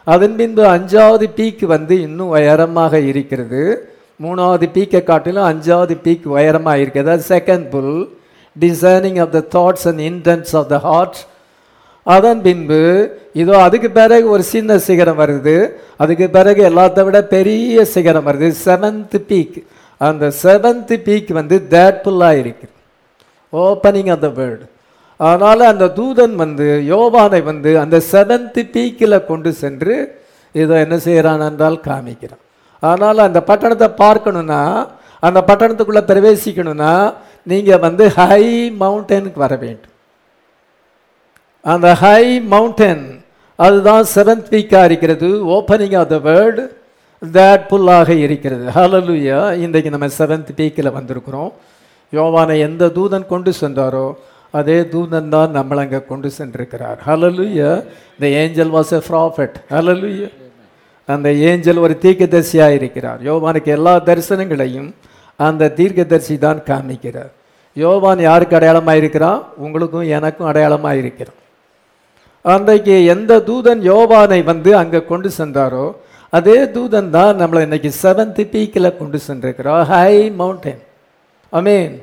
அதன் பின்பு அஞ்சாவது பீக் வந்து இன்னும் உயரமாக இருக்கிறது மூணாவது பீக்கை காட்டிலும் அஞ்சாவது பீக் உயரமாக இருக்குது அதாவது second full designing of the thoughts and intents of the heart அதன் பின்பு இதோ அதுக்கு பிறகு ஒரு சின்ன சிகரம் வருது அதுக்கு பிறகு எல்லாத்த விட பெரிய சிகரம் வருது செவன்த் பீக் அந்த செவன்த் பீக் வந்து தேட்ஃபுல்லாக இருக்குது ஓப்பனிங் ஆஃப் த வேர்டு அதனால் அந்த தூதன் வந்து யோவானை வந்து அந்த செவன்த் பீக்கில் கொண்டு சென்று இதோ என்ன செய்கிறான் என்றால் காமிக்கிறான் அதனால் அந்த பட்டணத்தை பார்க்கணுன்னா அந்த பட்டணத்துக்குள்ளே பிரவேசிக்கணும்னா நீங்கள் வந்து ஹை மவுண்டனுக்கு வர வேண்டும் அந்த ஹை மவுண்டன் அதுதான் செவன்த் வீக்காக இருக்கிறது ஓப்பனிங் ஆஃப் த வேர்டு தேட் புல்லாக இருக்கிறது ஹலலுயா இன்றைக்கு நம்ம செவன்த் பீக்கில் வந்திருக்கிறோம் யோவானை எந்த தூதன் கொண்டு சென்றாரோ அதே தூதன் தான் நம்மளை அங்கே கொண்டு சென்றிருக்கிறார் ஹலலுயா இந்த angel was a prophet hallelujah அந்த ஏஞ்சல் ஒரு தீர்க்கதரிசியாக இருக்கிறார் யோவானுக்கு எல்லா தரிசனங்களையும் அந்த தீர்க்கதரிசி தான் காமிக்கிறார் யோவான் யாருக்கு அடையாளமாக இருக்கிறான் உங்களுக்கும் எனக்கும் அடையாளமாக இருக்கிறான் அன்றைக்கு எந்த தூதன் யோவானை வந்து அங்கே கொண்டு சென்றாரோ அதே தூதன் தான் நம்மளை இன்னைக்கு செவன்த் பீக்கில் கொண்டு சென்றிருக்கிறோம் ஹை மவுண்டன் அமீன்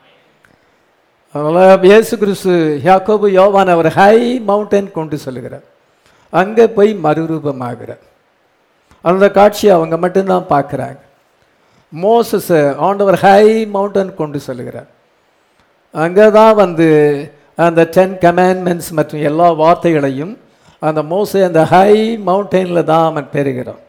அதனால் இயேசு கிறிஸ்து யாக்கோபு யோவான் அவர் ஹை மவுண்டன் கொண்டு செல்கிறார் அங்கே போய் மறுரூபமாகிறார் அந்த காட்சியை அவங்க மட்டும்தான் பார்க்குறாங்க மோசஸை ஆண்டவர் ஹை மவுண்டன் கொண்டு செல்கிறார் அங்கே தான் வந்து அந்த டென் கமாண்ட்மெண்ட்ஸ் மற்றும் எல்லா வார்த்தைகளையும் அந்த மோசை அந்த ஹை மவுண்டனில் தான் அவன் பெறுகிறான்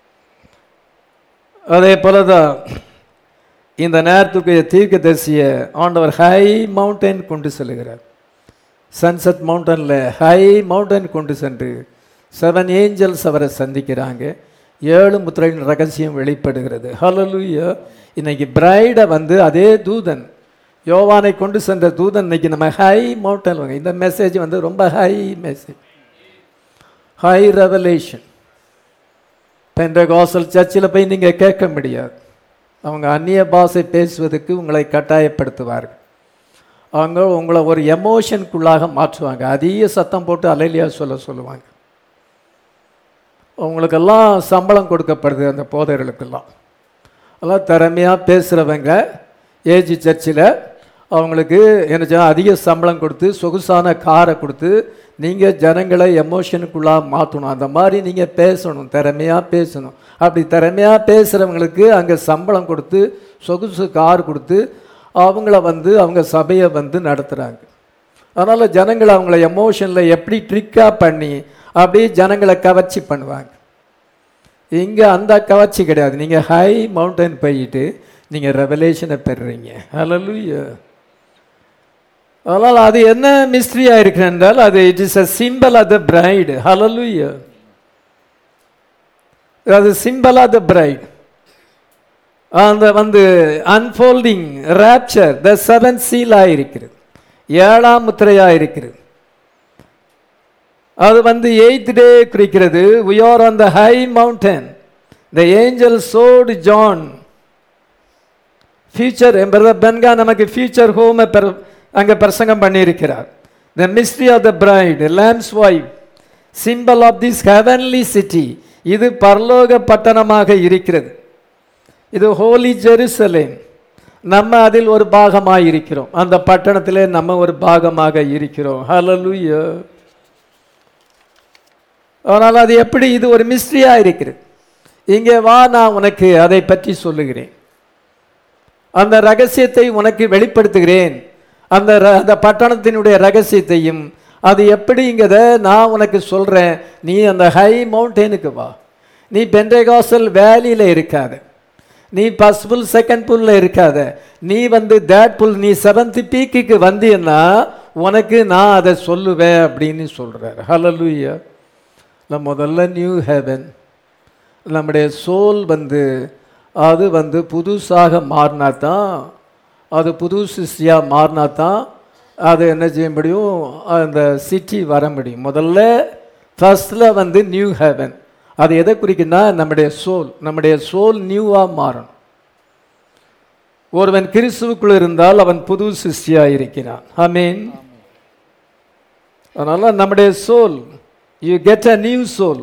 அதே போல தான் இந்த நேரத்துக்கு தீர்க்கதரிசியை ஆண்டவர் ஹை மவுண்டன் கொண்டு செல்கிறார் சன்செட் மவுண்டனில் ஹை மவுண்டன் கொண்டு சென்று செவன் ஏஞ்சல்ஸ் அவரை சந்திக்கிறாங்க ஏழு முத்திரையின் ரகசியம் வெளிப்படுகிறது ஹலலுயா இன்னைக்கு பிரைடை வந்து அதே தூதன் யோவானை கொண்டு சென்ற தூதன் இன்னைக்கு நம்ம ஹை மவுண்டன் இந்த மெசேஜ் வந்து ரொம்ப high message high revelation pentecostal சர்ச்சில் போய் நீங்கள் கேட்க முடியாது அவங்க அந்நிய பாஷை பேசுவதற்கு உங்களை கட்டாயப்படுத்துவார்கள் அவங்க உங்களை ஒரு எமோஷனுக்குள்ளாக மாற்றுவாங்க அதிக சத்தம் போட்டு அலைலியா சொல்ல சொல்லுவாங்க அவங்களுக்கெல்லாம் சம்பளம் கொடுக்கப்படுது அந்த போதைகளுக்கெல்லாம் எல்லாம் திறமையாக பேசுகிறவங்க ஏஜி சர்ச்சில் அவங்களுக்கு என்ன செய்ய- அதிக சம்பளம் கொடுத்து சொகுசான காரை கொடுத்து நீங்கள் ஜனங்களை எமோஷனுக்குள்ளாக மாற்றணும் அந்த மாதிரி நீங்கள் பேசணும் திறமையாக பேசணும் அப்படி திறமையாக பேசுகிறவங்களுக்கு அங்கே சம்பளம் கொடுத்து சொகுசு கார் கொடுத்து அவங்கள வந்து அவங்க சபையை வந்து நடத்துகிறாங்க அதனால் ஜனங்களை அவங்கள எமோஷனில் எப்படி ட்ரிக்காக பண்ணி அப்படியே ஜனங்களை கவர்ச்சி பண்ணுவாங்க இங்கே அந்த கவர்ச்சி கிடையாது நீங்கள் ஹை மவுண்டன் போயிட்டு நீங்கள் ரெவலேஷனை பெறுறீங்க ஹalleluya அதனால் அது என்ன மிஸ்ட்ரியாக இருக்கு என்றால் அது it is a symbol of the bride ஹalleluya அது சிம்பிள் ஆஃப் த பிரைட் அந்த வந்து அன்ஃபோல்டிங் ராப்சர் த செவன் சீலாக இருக்கிறது ஏழாம் முத்திரையாக இருக்கிறது அது வந்து எயித் டே குறிக்கிறது we are on the high mountain the angel showed john future brother பென்கா நமக்கு ஃபியூச்சர் ஹோமை பெற அங்கே பிரசங்கம் பண்ணியிருக்கிறார் the mystery of the bride lamb's wife symbol of this heavenly city இது பரலோக பட்டணமாக இருக்கிறது இது ஹோலி ஜெருசலேம் நம்ம அதில் ஒரு பாகமாக இருக்கிறோம் அந்த பட்டணத்திலே நம்ம ஒரு பாகமாக இருக்கிறோம் ஹalleluya ஆனால் அது எப்படி இது ஒரு மிஸ்ட்ரியாக இருக்கிறது இங்கே வா நான் உனக்கு அதை பற்றி சொல்லுகிறேன் அந்த ரகசியத்தை உனக்கு வெளிப்படுத்துகிறேன் அந்த ர- அந்த பட்டணத்தினுடைய ரகசியத்தையும் அது எப்படிங்கிறத நான் உனக்கு சொல்கிறேன் நீ அந்த ஹை மவுண்டனுக்கு வா நீ பெண்டேகாசல் வேலியில் இருக்காத நீ ஃபர்ஸ்ட் புல் செகண்ட் புல்ல இருக்காத நீ வந்து தேட் புல் நீ செவன்த் பீக்குக்கு வந்தீன்னா உனக்கு நான் அதை சொல்லுவேன் அப்படின்னு சொல்கிறார் ஹalleluya இல்லை முதல்ல நியூ ஹெவன் நம்முடைய சோல் வந்து அது வந்து புதுசாக மாறினா தான் அது புது சிருஷ்டியாக மாறினா தான் அது என்ன செய்ய முடியும் அந்த சிட்டி வர முடியும் முதல்ல ஃபர்ஸ்டில் வந்து நியூ ஹெவன் அது எதை குறிக்குன்னா நம்முடைய சோல் நம்முடைய சோல் நியூவாக மாறணும் ஒருவன் கிறிஸ்துவுக்குள் இருந்தால் அவன் புது சிருஷ்டியாக இருக்கிறான் ஆமீன் அதனால் நம்முடைய soul you get a new soul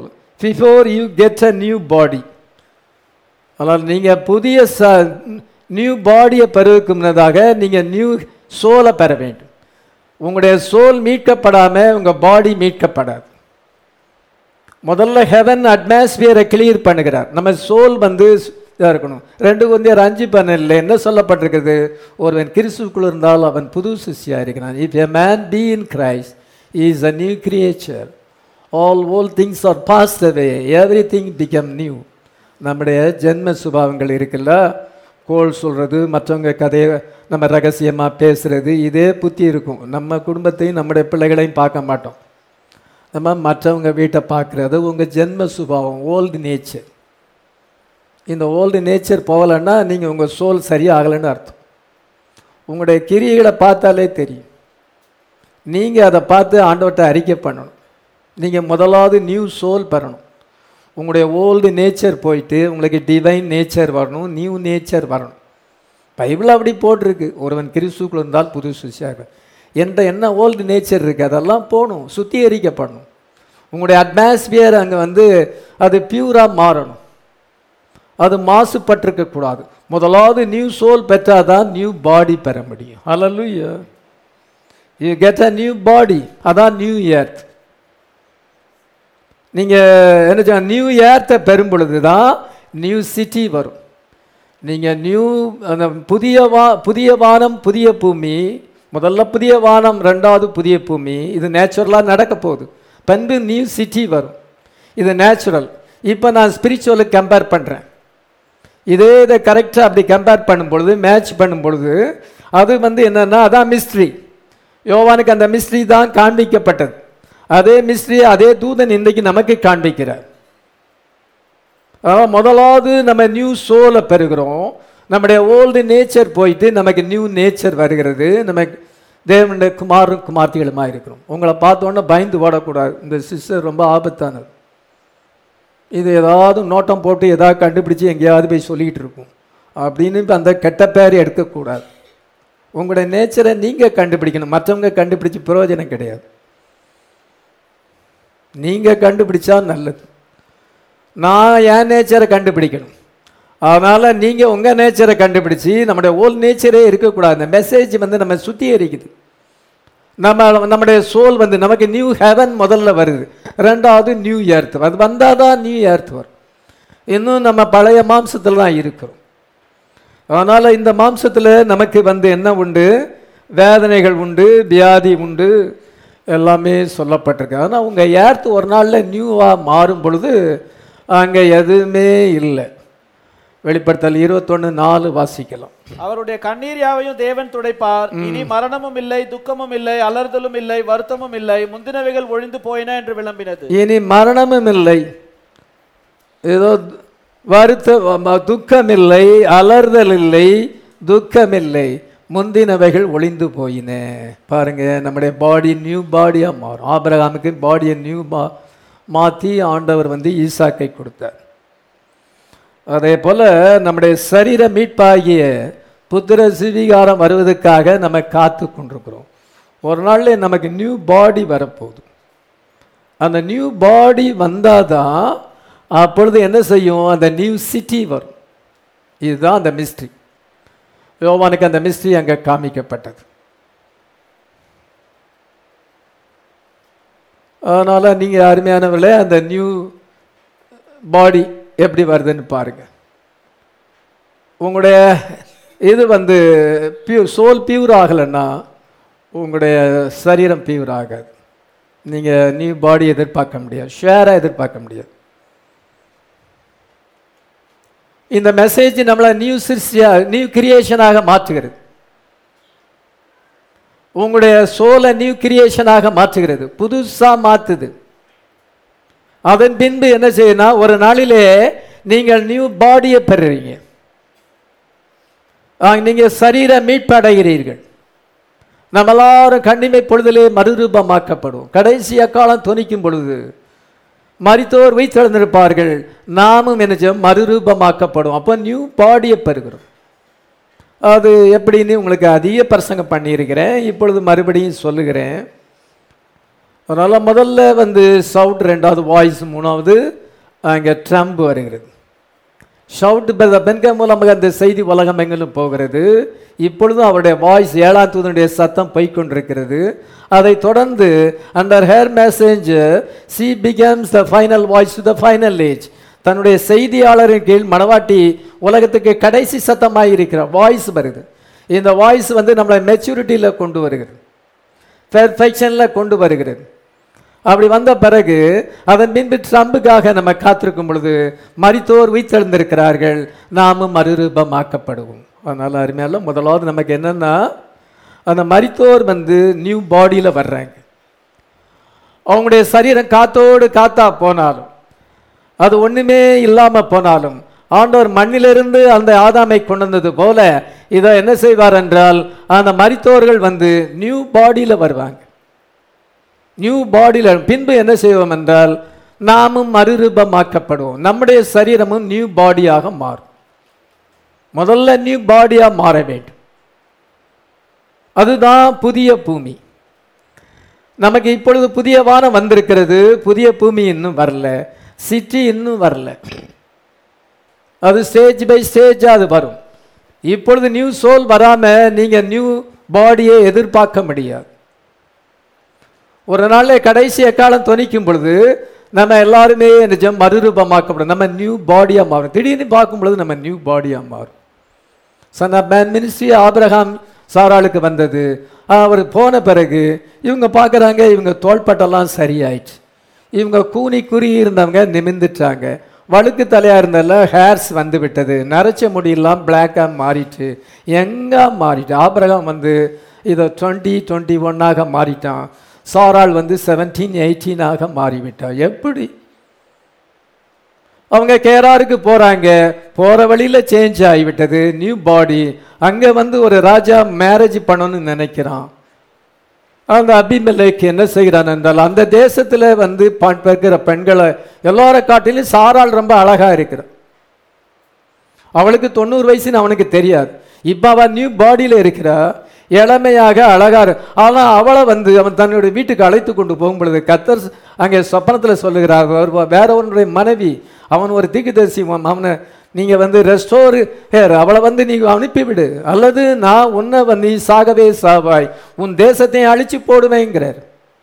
before you get a new body ஆனால் நீங்கள் புதிய ச நியூ பாடியை பெறுவதற்கு முன்னதாக நீங்கள் நியூ சோலை பெற வேண்டும் உங்களுடைய சோல் மீட்கப்படாமல் உங்கள் பாடி மீட்கப்படாது முதல்ல ஹெவன் அட்மாஸ்பியரை கிளியர் பண்ணுகிறார் நம்ம சோல் வந்து இதாக இருக்கணும் ரெண்டு கொஞ்சம் அஞ்சு பண்ணல என்ன சொல்லப்பட்டிருக்கிறது ஒருவன் கிறிஸ்துக்குள் இருந்தால் அவன் புது சிஷியாக இருக்கிறான் if a man be in Christ is a new creature all old things are passed away everything become new நம்முடைய ஜென்ம சுபாவங்கள் இருக்குல்ல கோல் சொல்கிறது மற்றவங்க கதையை நம்ம ரகசியமாக பேசுகிறது இதே புத்தி இருக்கும் நம்ம குடும்பத்தையும் நம்முடைய பிள்ளைகளையும் பார்க்க மாட்டோம் நம்ம மற்றவங்க வீட்டை பார்க்குறது உங்கள் ஜென்ம சுபாவம் ஓல்டு நேச்சர் இந்த ஓல்டு நேச்சர் போகலைன்னா நீங்கள் உங்கள் சோல் சரியாகலைன்னு அர்த்தம் உங்களுடைய கிரியைகளை பார்த்தாலே தெரியும் நீங்கள் அதை பார்த்து ஆண்டவர்கிட்ட அறிக்கை பண்ணணும் நீங்கள் முதலாவது நியூ சோல் பெறணும் உங்களுடைய ஓல்டு நேச்சர் போயிட்டு உங்களுக்கு டிவைன் நேச்சர் வரணும் நியூ நேச்சர் வரணும் பைபிள் அப்படி போட்டிருக்கு ஒருவன் கிறிஸ்துக்குள் இருந்தால் புது சிஷியாக என்ற என்ன ஓல்டு நேச்சர் இருக்குது அதெல்லாம் போகணும் சுத்திகரிக்கப்படணும் உங்களுடைய அட்மாஸ்பியர் அங்கே வந்து அது பியூராக மாறணும் அது மாசுபட்டிருக்க கூடாது முதலாவது நியூ சோல் பெற்றால் தான் நியூ பாடி பெற முடியும் hallelujah you get a new body அதான் நியூ எர்த் நீங்கள் என்ன சொல்ல நியூ ஏர்த்தை பெறும் பொழுது தான் நியூ சிட்டி வரும் நீங்கள் நியூ அந்த புதிய வா புதிய வானம் புதிய பூமி முதல்ல புதிய வானம் ரெண்டாவது புதிய பூமி இது நேச்சுரலாக நடக்க போகுது பின்பு நியூ சிட்டி வரும் இது நேச்சுரல் இப்போ நான் ஸ்பிரிச்சுவலுக்கு கம்பேர் பண்ணுறேன் இதே இதை கரெக்டாக அப்படி கம்பேர் பண்ணும் பொழுது மேட்ச் பண்ணும் பொழுது அது வந்து என்னன்னா அதான் மிஸ்ட்ரி யோவானுக்கு அந்த மிஸ்ட்ரி தான் காண்பிக்கப்பட்டது அதே மிஸ்ட்ரி அதே தூதன் இன்றைக்கு நமக்கு காண்பிக்கிறார் அதாவது முதலாவது நம்ம நியூ சோலை பெறுகிறோம் நம்முடைய ஓல்டு நேச்சர் போயிட்டு நமக்கு நியூ நேச்சர் வருகிறது நமக்கு தேவனுடைய குமாரும் குமார்த்திகளுமா இருக்கிறோம் உங்களை பார்த்தோன்னே பயந்து ஓடக்கூடாது இந்த சிஸ்டர் ரொம்ப ஆபத்தானது இது ஏதாவது நோட்டம் போட்டு ஏதாவது கண்டுபிடிச்சு எங்கேயாவது போய் சொல்லிக்கிட்டு இருக்கும் அப்படின்னு இப்ப அந்த கெட்ட பேர் எடுக்கக்கூடாது உங்களுடைய நேச்சரை நீங்கள் கண்டுபிடிக்கணும் மற்றவங்க கண்டுபிடிச்சு பிரயோஜனம் கிடையாது நீங்கள் கண்டுபிடிச்சா நல்லது நான் என் நேச்சரை கண்டுபிடிக்கணும் அதனால் நீங்கள் உங்கள் நேச்சரை கண்டுபிடிச்சி நம்முடைய ஓல் நேச்சரே இருக்கக்கூடாது இந்த மெசேஜ் வந்து நம்ம சுத்திகரிக்குது நம்ம நம்முடைய சோல் வந்து நமக்கு நியூ ஹெவன் முதல்ல வருது ரெண்டாவது நியூ எர்த் அது வந்தால் தான் நியூ எர்த் வரும் இன்னும் நம்ம பழைய மாம்சத்தில் தான் இருக்கிறோம் அதனால் இந்த மாம்சத்தில் நமக்கு வந்து என்ன உண்டு வேதனைகள் உண்டு வியாதி உண்டு எல்லாமே சொல்லப்பட்டிருக்கு ஆனால் உங்கள் ஏர்த் ஒரு நாளில் நியூவாக மாறும் பொழுது அங்கே எதுவுமே இல்லை வெளிப்படுத்தல் இருபத்தொன்று நாலு வாசிக்கலாம் அவருடைய கண்ணீர் யாவையும் தேவன் துடைப்பார் இனி மரணமும் இல்லை துக்கமும் இல்லை அலறுதலும் இல்லை வருத்தமும் இல்லை முந்தினவைகள் ஒழிந்து போயின என்று விளம்பினது இனி மரணமும் இல்லை ஏதோ வருத்த துக்கம் இல்லை அலறுதல் இல்லை துக்கம் இல்லை முந்தினவைகள் ஒளிந்து போயின பாருங்க நம்முடைய பாடி நியூ பாடியாக மாறும் ஆபிரகாமுக்கு பாடியை நியூ மா மாற்றி ஆண்டவர் வந்து ஈசாக்கை கொடுத்தார் அதே போல் நம்முடைய சரீர மீட்பாகிய புத்திர சிவிகாரம் வருவதற்காக நம்ம காத்து கொண்டிருக்கிறோம் ஒரு நாள்ல நமக்கு நியூ பாடி வரப்போகுது அந்த நியூ பாடி வந்தால் தான் அப்பொழுது என்ன செய்யும் அந்த நியூ சிட்டி வரும் இதுதான் அந்த மிஸ்ட்ரி யோவானுக்கு அந்த மிஸ்ட்ரி அங்கே காமிக்கப்பட்டது அதனால் நீங்கள் அருமையானவர்களே அந்த நியூ பாடி எப்படி வருதுன்னு பாருங்க உங்களுடைய இது வந்து பியூ சோல் பியூர் ஆகலைன்னா உங்களுடைய சரீரம் பியூர் ஆகாது நீங்கள் நியூ பாடி எதிர்பார்க்க முடியாது ஷேராக எதிர்பார்க்க முடியாது இந்த மெசேஜ் நம்மளை நியூ சிருஷ்டியா நியூ கிரியேஷனாக மாற்றுகிறது உங்களுடைய சோலை நியூ கிரியேஷனாக மாற்றுகிறது புதுசாக மாற்றுது அதன் பின்பு என்ன செய்யணும் ஒரு நாளிலே நீங்கள் நியூ பாடியை பெறுறீங்க நீங்கள் சரீர மீட்படைகிறீர்கள் நம்ம எல்லாரும் கண்ணிமை பொழுதிலே மறுரூபமாக்கப்படும் கடைசி அக்காலம் துணிக்கும் பொழுது மரித்தோர் வைத்திருந்திருப்பார்கள் நாமும் என்ன செய்வோம் மறுரூபமாக்கப்படும் அப்போ நியூ பாடியை பெறுகிறோம் அது எப்படின்னு உங்களுக்கு அதிக பிரசங்கம் பண்ணியிருக்கிறேன் இப்பொழுது மறுபடியும் சொல்லுகிறேன் அதனால் முதல்ல வந்து சவுட் ரெண்டாவது வாய்ஸ் மூணாவது அங்கே ட்ரம்ப் வருகிறது ஷவுட் பென்க மூலமாக அந்த செய்தி உலகம் எங்கிலும் போகிறது இப்பொழுதும் அவருடைய வாய்ஸ் ஏழாம் தூதனுடைய சத்தம் போய்க்கொண்டிருக்கிறது அதை தொடர்ந்து under her messenger she becomes the final voice to the final age தன்னுடைய செய்தியாளரின் கீழ் மணவாட்டி உலகத்துக்கு கடைசி சத்தமாக இருக்கிற வாய்ஸ் வருது இந்த வாய்ஸ் வந்து நம்மளை மெச்சூரிட்டியில் கொண்டு வருகிறது பெர்ஃபெக்ஷனில் கொண்டு வருகிறது அப்படி வந்த பிறகு அதன் பின்பு ட்ரம்புக்காக நம்ம காத்திருக்கும் பொழுது மரித்தோர் உயிர்த்தெழுந்திருக்கிறார்கள் நாமும் மறுரூபமாக்கப்படுவோம் அதனால் அருமையால முதலாவது நமக்கு என்னன்னா அந்த மரித்தோர் வந்து நியூ பாடியில் வர்றாங்க அவங்களுடைய சரீரம் காத்தோடு காத்தா போனாலும் அது ஒண்ணுமே இல்லாம போனாலும் ஆண்டவர் மண்ணிலிருந்து அந்த ஆதாமை கொண்டு வந்தது போல இதை என்ன செய்வார் என்றால் அந்த மரித்தோர்கள் வந்து நியூ பாடியில் வருவாங்க நியூ பாடியில் பின்பு என்ன செய்வோம் என்றால் நாமும் மறுரூபமாக்கப்படுவோம் நம்முடைய சரீரமும் நியூ பாடியாக மாறும் முதல்ல நியூ பாடியா மாற வேண்டும் அதுதான் புதிய பூமி நமக்கு இப்பொழுது புதிய வானம் வந்திருக்கிறது புதிய பூமி இன்னும் வரல சிட்டி இன்னும் வரல அது ஸ்டேஜ் பை ஸ்டேஜ் அது வரும் இப்பொழுது நியூ சோல் வராம நீங்க நியூ பாடியை எதிர்பார்க்க முடியாது ஒரு நாளில் கடைசி எக்காலம் துணிக்கும் பொழுது நம்ம எல்லாருமே நிஜம் மறுரூபமாக்கப்படும் நம்ம நியூ பாடியாக மாறும் திடீர்னு பார்க்கும் பொழுது நம்ம நியூ பாடியாக மாறும் son of man ministry Abraham சாராளுக்கு வந்தது அவர் போன பிறகு இவங்க பார்க்குறாங்க இவங்க தோள்பட்டெல்லாம் சரியாயிடுச்சு இவங்க கூனி குறி இருந்தவங்க நிமிந்துட்டாங்க வழுக்கு தலையாக இருந்ததில் ஹேர்ஸ் வந்து விட்டது நரைச்ச முடியெல்லாம் பிளாக்காக மாறிட்டு எங்கே மாறிட்டு ஆபிரகாம் வந்து இதை டுவெண்ட்டி டுவெண்ட்டி ஒன்னாக மாறிட்டான் சாராள் வந்து செவன்டீன் எயிட்டீனாக மாறிவிட்டான் எப்படி அவங்க கேராருக்கு போறாங்க போற வழியில சேஞ்ச் ஆகிவிட்டது நியூ பாடி அங்க வந்து ஒரு ராஜா மேரேஜ் பண்ணணும்னு நினைக்கிறான் அந்த அபிமலைக்கு என்ன செய்கிறான் என்றால் அந்த தேசத்துல வந்து பார்க்கிற பெண்களை எல்லார காட்டிலும் சாராள் ரொம்ப அழகா இருக்கிறான் அவளுக்கு தொண்ணூறு வயசுன்னு அவனுக்கு தெரியாது இப்ப அவன் நியூ பாடியில இருக்கிறா இளமையாக அழகா இரு- ஆனா அவளை வந்து அவன் தன்னுடைய வீட்டுக்கு அழைத்து கொண்டு போகும் பொழுது கத்தர் அங்கே சொப்பனத்துல சொல்லுகிறார் அவர் வேற ஒன்றுடைய மனைவி அவன் ஒரு தீக்குதரிசி அவன் அவனை நீங்க வந்து ரெஸ்டோர் ஹேர் அவளை வந்து நீ அனுப்பிவிடு அல்லது நான் உன்னை வந்து நீ சாகவே சாவாய் உன் தேசத்தை அழிச்சு போடுவேங்கிறார்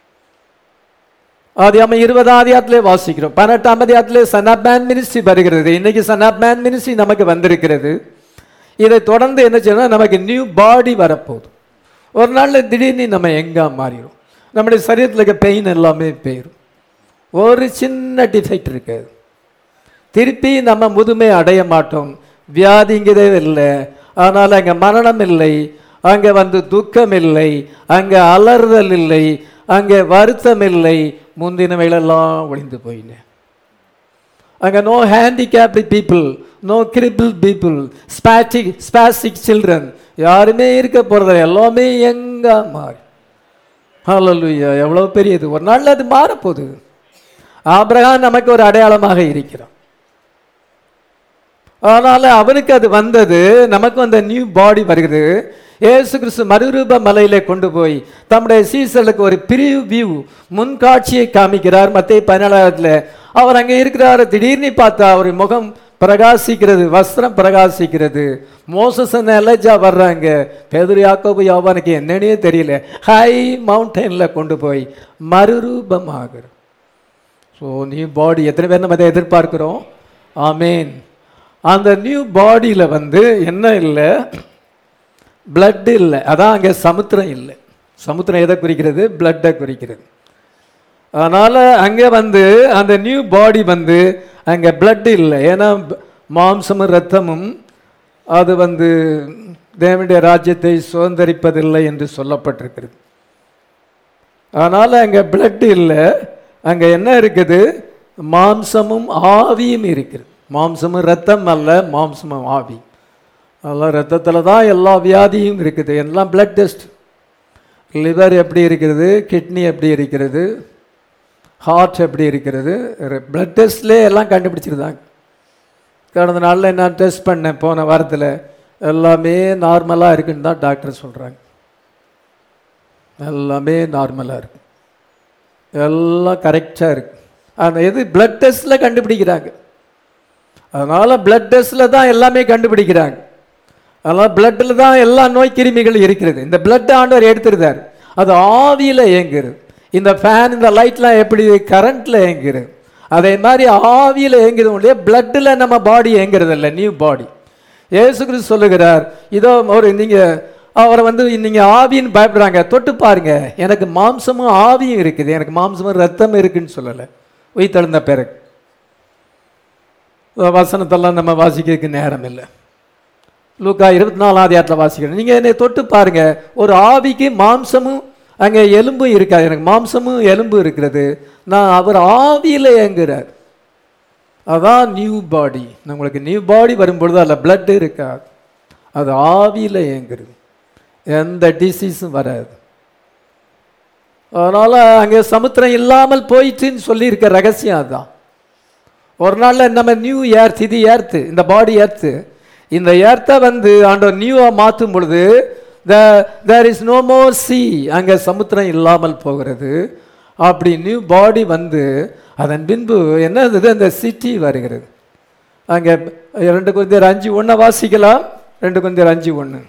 ஆதியாம இருபதாம் அதிகாரத்திலே வாசிக்கிறோம் பன்னெண்டாம் அதிகாரத்திலே சன் ஆப் மேன் மினிஸ்ட்ரி வருகிறது இன்னைக்கு சன் ஆப் மேன் மினிஸ்ட்ரி நமக்கு வந்திருக்கிறது இதை தொடர்ந்து என்ன செய்யணும் நமக்கு நியூ பாடி வரப்போகுது ஒரு நாள்ல திடீர்னு நம்ம எங்க மாறிடும் நம்முடைய சரீரத்தில் இருக்க பெயின் எல்லாமே போயிடும் ஒரு சின்ன டிஃபெக்ட் இருக்காது திருப்பி நம்ம முதுமை அடைய மாட்டோம் வியாதிங்கிறதே இல்லை ஆனால் அங்கே மரணம் இல்லை அங்கே வந்து துக்கம் இல்லை அங்கே அலறுதல் இல்லை அங்கே வருத்தம் இல்லை முந்தினவைகளெல்லாம் ஒளிந்து போயின அங்கே no handicapped people no cripple people spastic spastic children யாருமே இருக்க போகிறதில்ல எல்லாமே எங்க மாறி ஹalleluya எவ்வளோ பெரியது ஒரு நாள்ல அது மாறப்போகுது ஆபிரகாம் நமக்கு ஒரு அடையாளமாக இருக்கிறான் அதனால அவனுக்கு அது வந்தது நமக்கு அந்த நியூ பாடி வருகிறது இயேசு கிறிஸ்து மறுரூப மலையில கொண்டு போய் தம்முடைய சீசலுக்கு ஒரு பிரிவு வியூ முன்காட்சியை காமிக்கிறார் மத்திய பதினேழாயிரத்துல அவர் அங்கே இருக்கிறார் திடீர்னு பார்த்தா அவர் முகம் பிரகாசிக்கிறது வஸ்திரம் பிரகாசிக்கிறது மோசஸ் எலஜா வர்றாங்க பேதுரு யாக்கோபு யோவானுக்கு என்னன்னே தெரியல ஹை மவுண்டன்ல கொண்டு போய் மறுரூபமாகிறார் ஸோ நியூ பாடி எத்தனை பேர் நம்ம அதை எதிர்பார்க்கிறோம் ஆமேன் அந்த நியூ பாடியில் வந்து என்ன இல்லை blood இல்லை அதான் அங்கே சமுத்திரம் இல்லை சமுத்திரம் எதை குறிக்கிறது பிளட்டை குறிக்கிறது அதனால் அங்கே வந்து அந்த நியூ பாடி வந்து அங்கே blood இல்லை ஏன்னா மாம்சமும் இரத்தமும் அது வந்து தேவனுடைய ராஜ்யத்தை சுதந்திரிப்பதில்லை என்று சொல்லப்பட்டிருக்கிறது அதனால் அங்கே blood இல்லை அங்கே என்ன இருக்குது மாம்சமும் ஆவியும் இருக்குது மாம்சமும் ரத்தம் அல்ல மாம்சமும் ஆவி அதெல்லாம் ரத்தத்தில் தான் எல்லா வியாதியும் இருக்குது எல்லாம் பிளட் டெஸ்ட் லிவர் எப்படி இருக்கிறது கிட்னி எப்படி இருக்கிறது ஹார்ட் எப்படி இருக்கிறது பிளட் டெஸ்ட்லேயே எல்லாம் கண்டுபிடிச்சிருந்தாங்க கடந்த நாளில் நான் டெஸ்ட் பண்ணேன் போன வாரத்தில் எல்லாமே நார்மலாக இருக்குன்னு தான் டாக்டர் சொல்கிறாங்க எல்லாமே நார்மலாக இருக்கு எல்லாம் கரெக்டாக இருக்கு அந்த எது பிளட் டெஸ்ட்டில் கண்டுபிடிக்கிறாங்க அதனால் பிளட் டெஸ்ட்டில் தான் எல்லாமே கண்டுபிடிக்கிறாங்க அதனால் பிளட்டில் தான் எல்லா நோய் கிருமிகள் இருக்கிறது இந்த பிளட் ஆண்டவர் எடுத்துருந்தார் அது ஆவியில் இயங்குறது இந்த ஃபேன் இந்த லைட்லாம் எப்படி கரண்ட்டில் இயங்குறது அதே மாதிரி ஆவியில் இயங்குறது இல்லையா பிளட்டில் நம்ம பாடி இயங்குறது இல்லை நியூ பாடி இயேசு கிறிஸ்து சொல்லுகிறார் இதோ ஒரு நீங்கள் அவரை வந்து நீங்கள் ஆவின்னு பயப்படுறாங்க தொட்டு பாருங்க எனக்கு மாம்சமும் ஆவியும் இருக்குது எனக்கு மாம்சமும் ரத்தம் இருக்குன்னு சொல்லலை உயிர்த்தெழுந்த பிறகு வசனத்தெல்லாம் நம்ம வாசிக்கிறதுக்கு நேரம் இல்லை லூக்கா இருபத்தி நாலாம் அதிகாரத்தில் வாசிக்கிறேன் நீங்கள் என்னை தொட்டு பாருங்க ஒரு ஆவிக்கு மாம்சமும் அங்கே எலும்பும் இருக்காது எனக்கு மாம்சமும் எலும்பு இருக்கிறது நான் அவர் ஆவியில் இயங்குறார் அதான் நியூ பாடி நம்மளுக்கு நியூ பாடி வரும்பொழுது அதில் பிளட் இருக்காது அது ஆவியில் இயங்குறது எந்த டிசீஸும் வராது அதனால் அங்கே சமுத்திரம் இல்லாமல் போயிடுச்சுன்னு சொல்லியிருக்க ரகசியம் அதுதான் ஒரு நாளில் நம்ம நியூ ஏர்த் இது ஏர்த்து இந்த பாடி ஏர்த்து இந்த ஏர்த்தை வந்து ஆண்டவர் நியூவாக மாற்றும் பொழுது the there is no more sea அங்கே சமுத்திரம் இல்லாமல் போகிறது அப்படி நியூ பாடி வந்து அதன் பின்பு என்னது அந்த சிட்டி வருகிறது அங்கே ரெண்டு கொஞ்சம் அஞ்சு ஒன்றை வாசிக்கலாம் ரெண்டு கொஞ்சம் அஞ்சு ஒன்று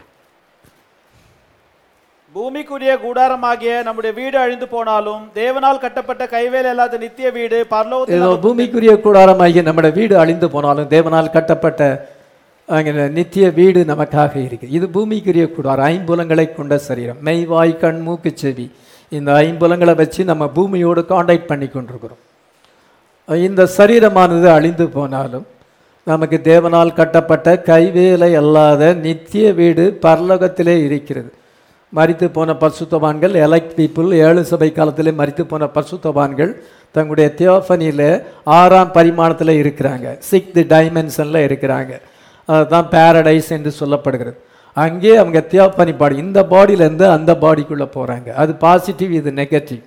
பூமிக்குரிய கூடாரமாகிய நம்முடைய வீடு அழிந்து போனாலும் தேவனால் கட்டப்பட்ட கைவேலை இல்லாத நித்திய வீடு பரலோகத்தில் ஏதோ பூமிக்குரிய கூடாரமாகிய நம்முடைய வீடு அழிந்து போனாலும் தேவனால் கட்டப்பட்ட அங்கே நித்திய வீடு நமக்காக இருக்கு இது பூமிக்குரிய கூடாரம் ஐம்புலங்களை கொண்ட சரீரம் மெய்வாய் கண் மூக்கு செவி இந்த ஐம்புலங்களை வச்சு நம்ம பூமியோடு காண்டாக்ட் பண்ணி கொண்டிருக்கிறோம் இந்த சரீரமானது அழிந்து போனாலும் நமக்கு தேவனால் கட்டப்பட்ட கைவேலை அல்லாத நித்திய வீடு பரலோகத்திலே இருக்கிறது மரித்து போன பரிசுத்தவான்கள் எலக்ட் பீப்புள் ஏழு சபை காலத்திலே மரித்து போன பரிசுத்தவான்கள் தங்களுடைய தியோஃபனியில் ஆறாம் பரிமாணத்தில் இருக்கிறாங்க சிக்ஸ்த் டைமென்ஷனில் இருக்கிறாங்க அதுதான் பேரடைஸ் என்று சொல்லப்படுகிறது அங்கே அவங்க தியோஃபனி பாடி இந்த பாடியிலேருந்து அந்த பாடிக்குள்ளே போகிறாங்க அது பாசிட்டிவ் இது நெகட்டிவ்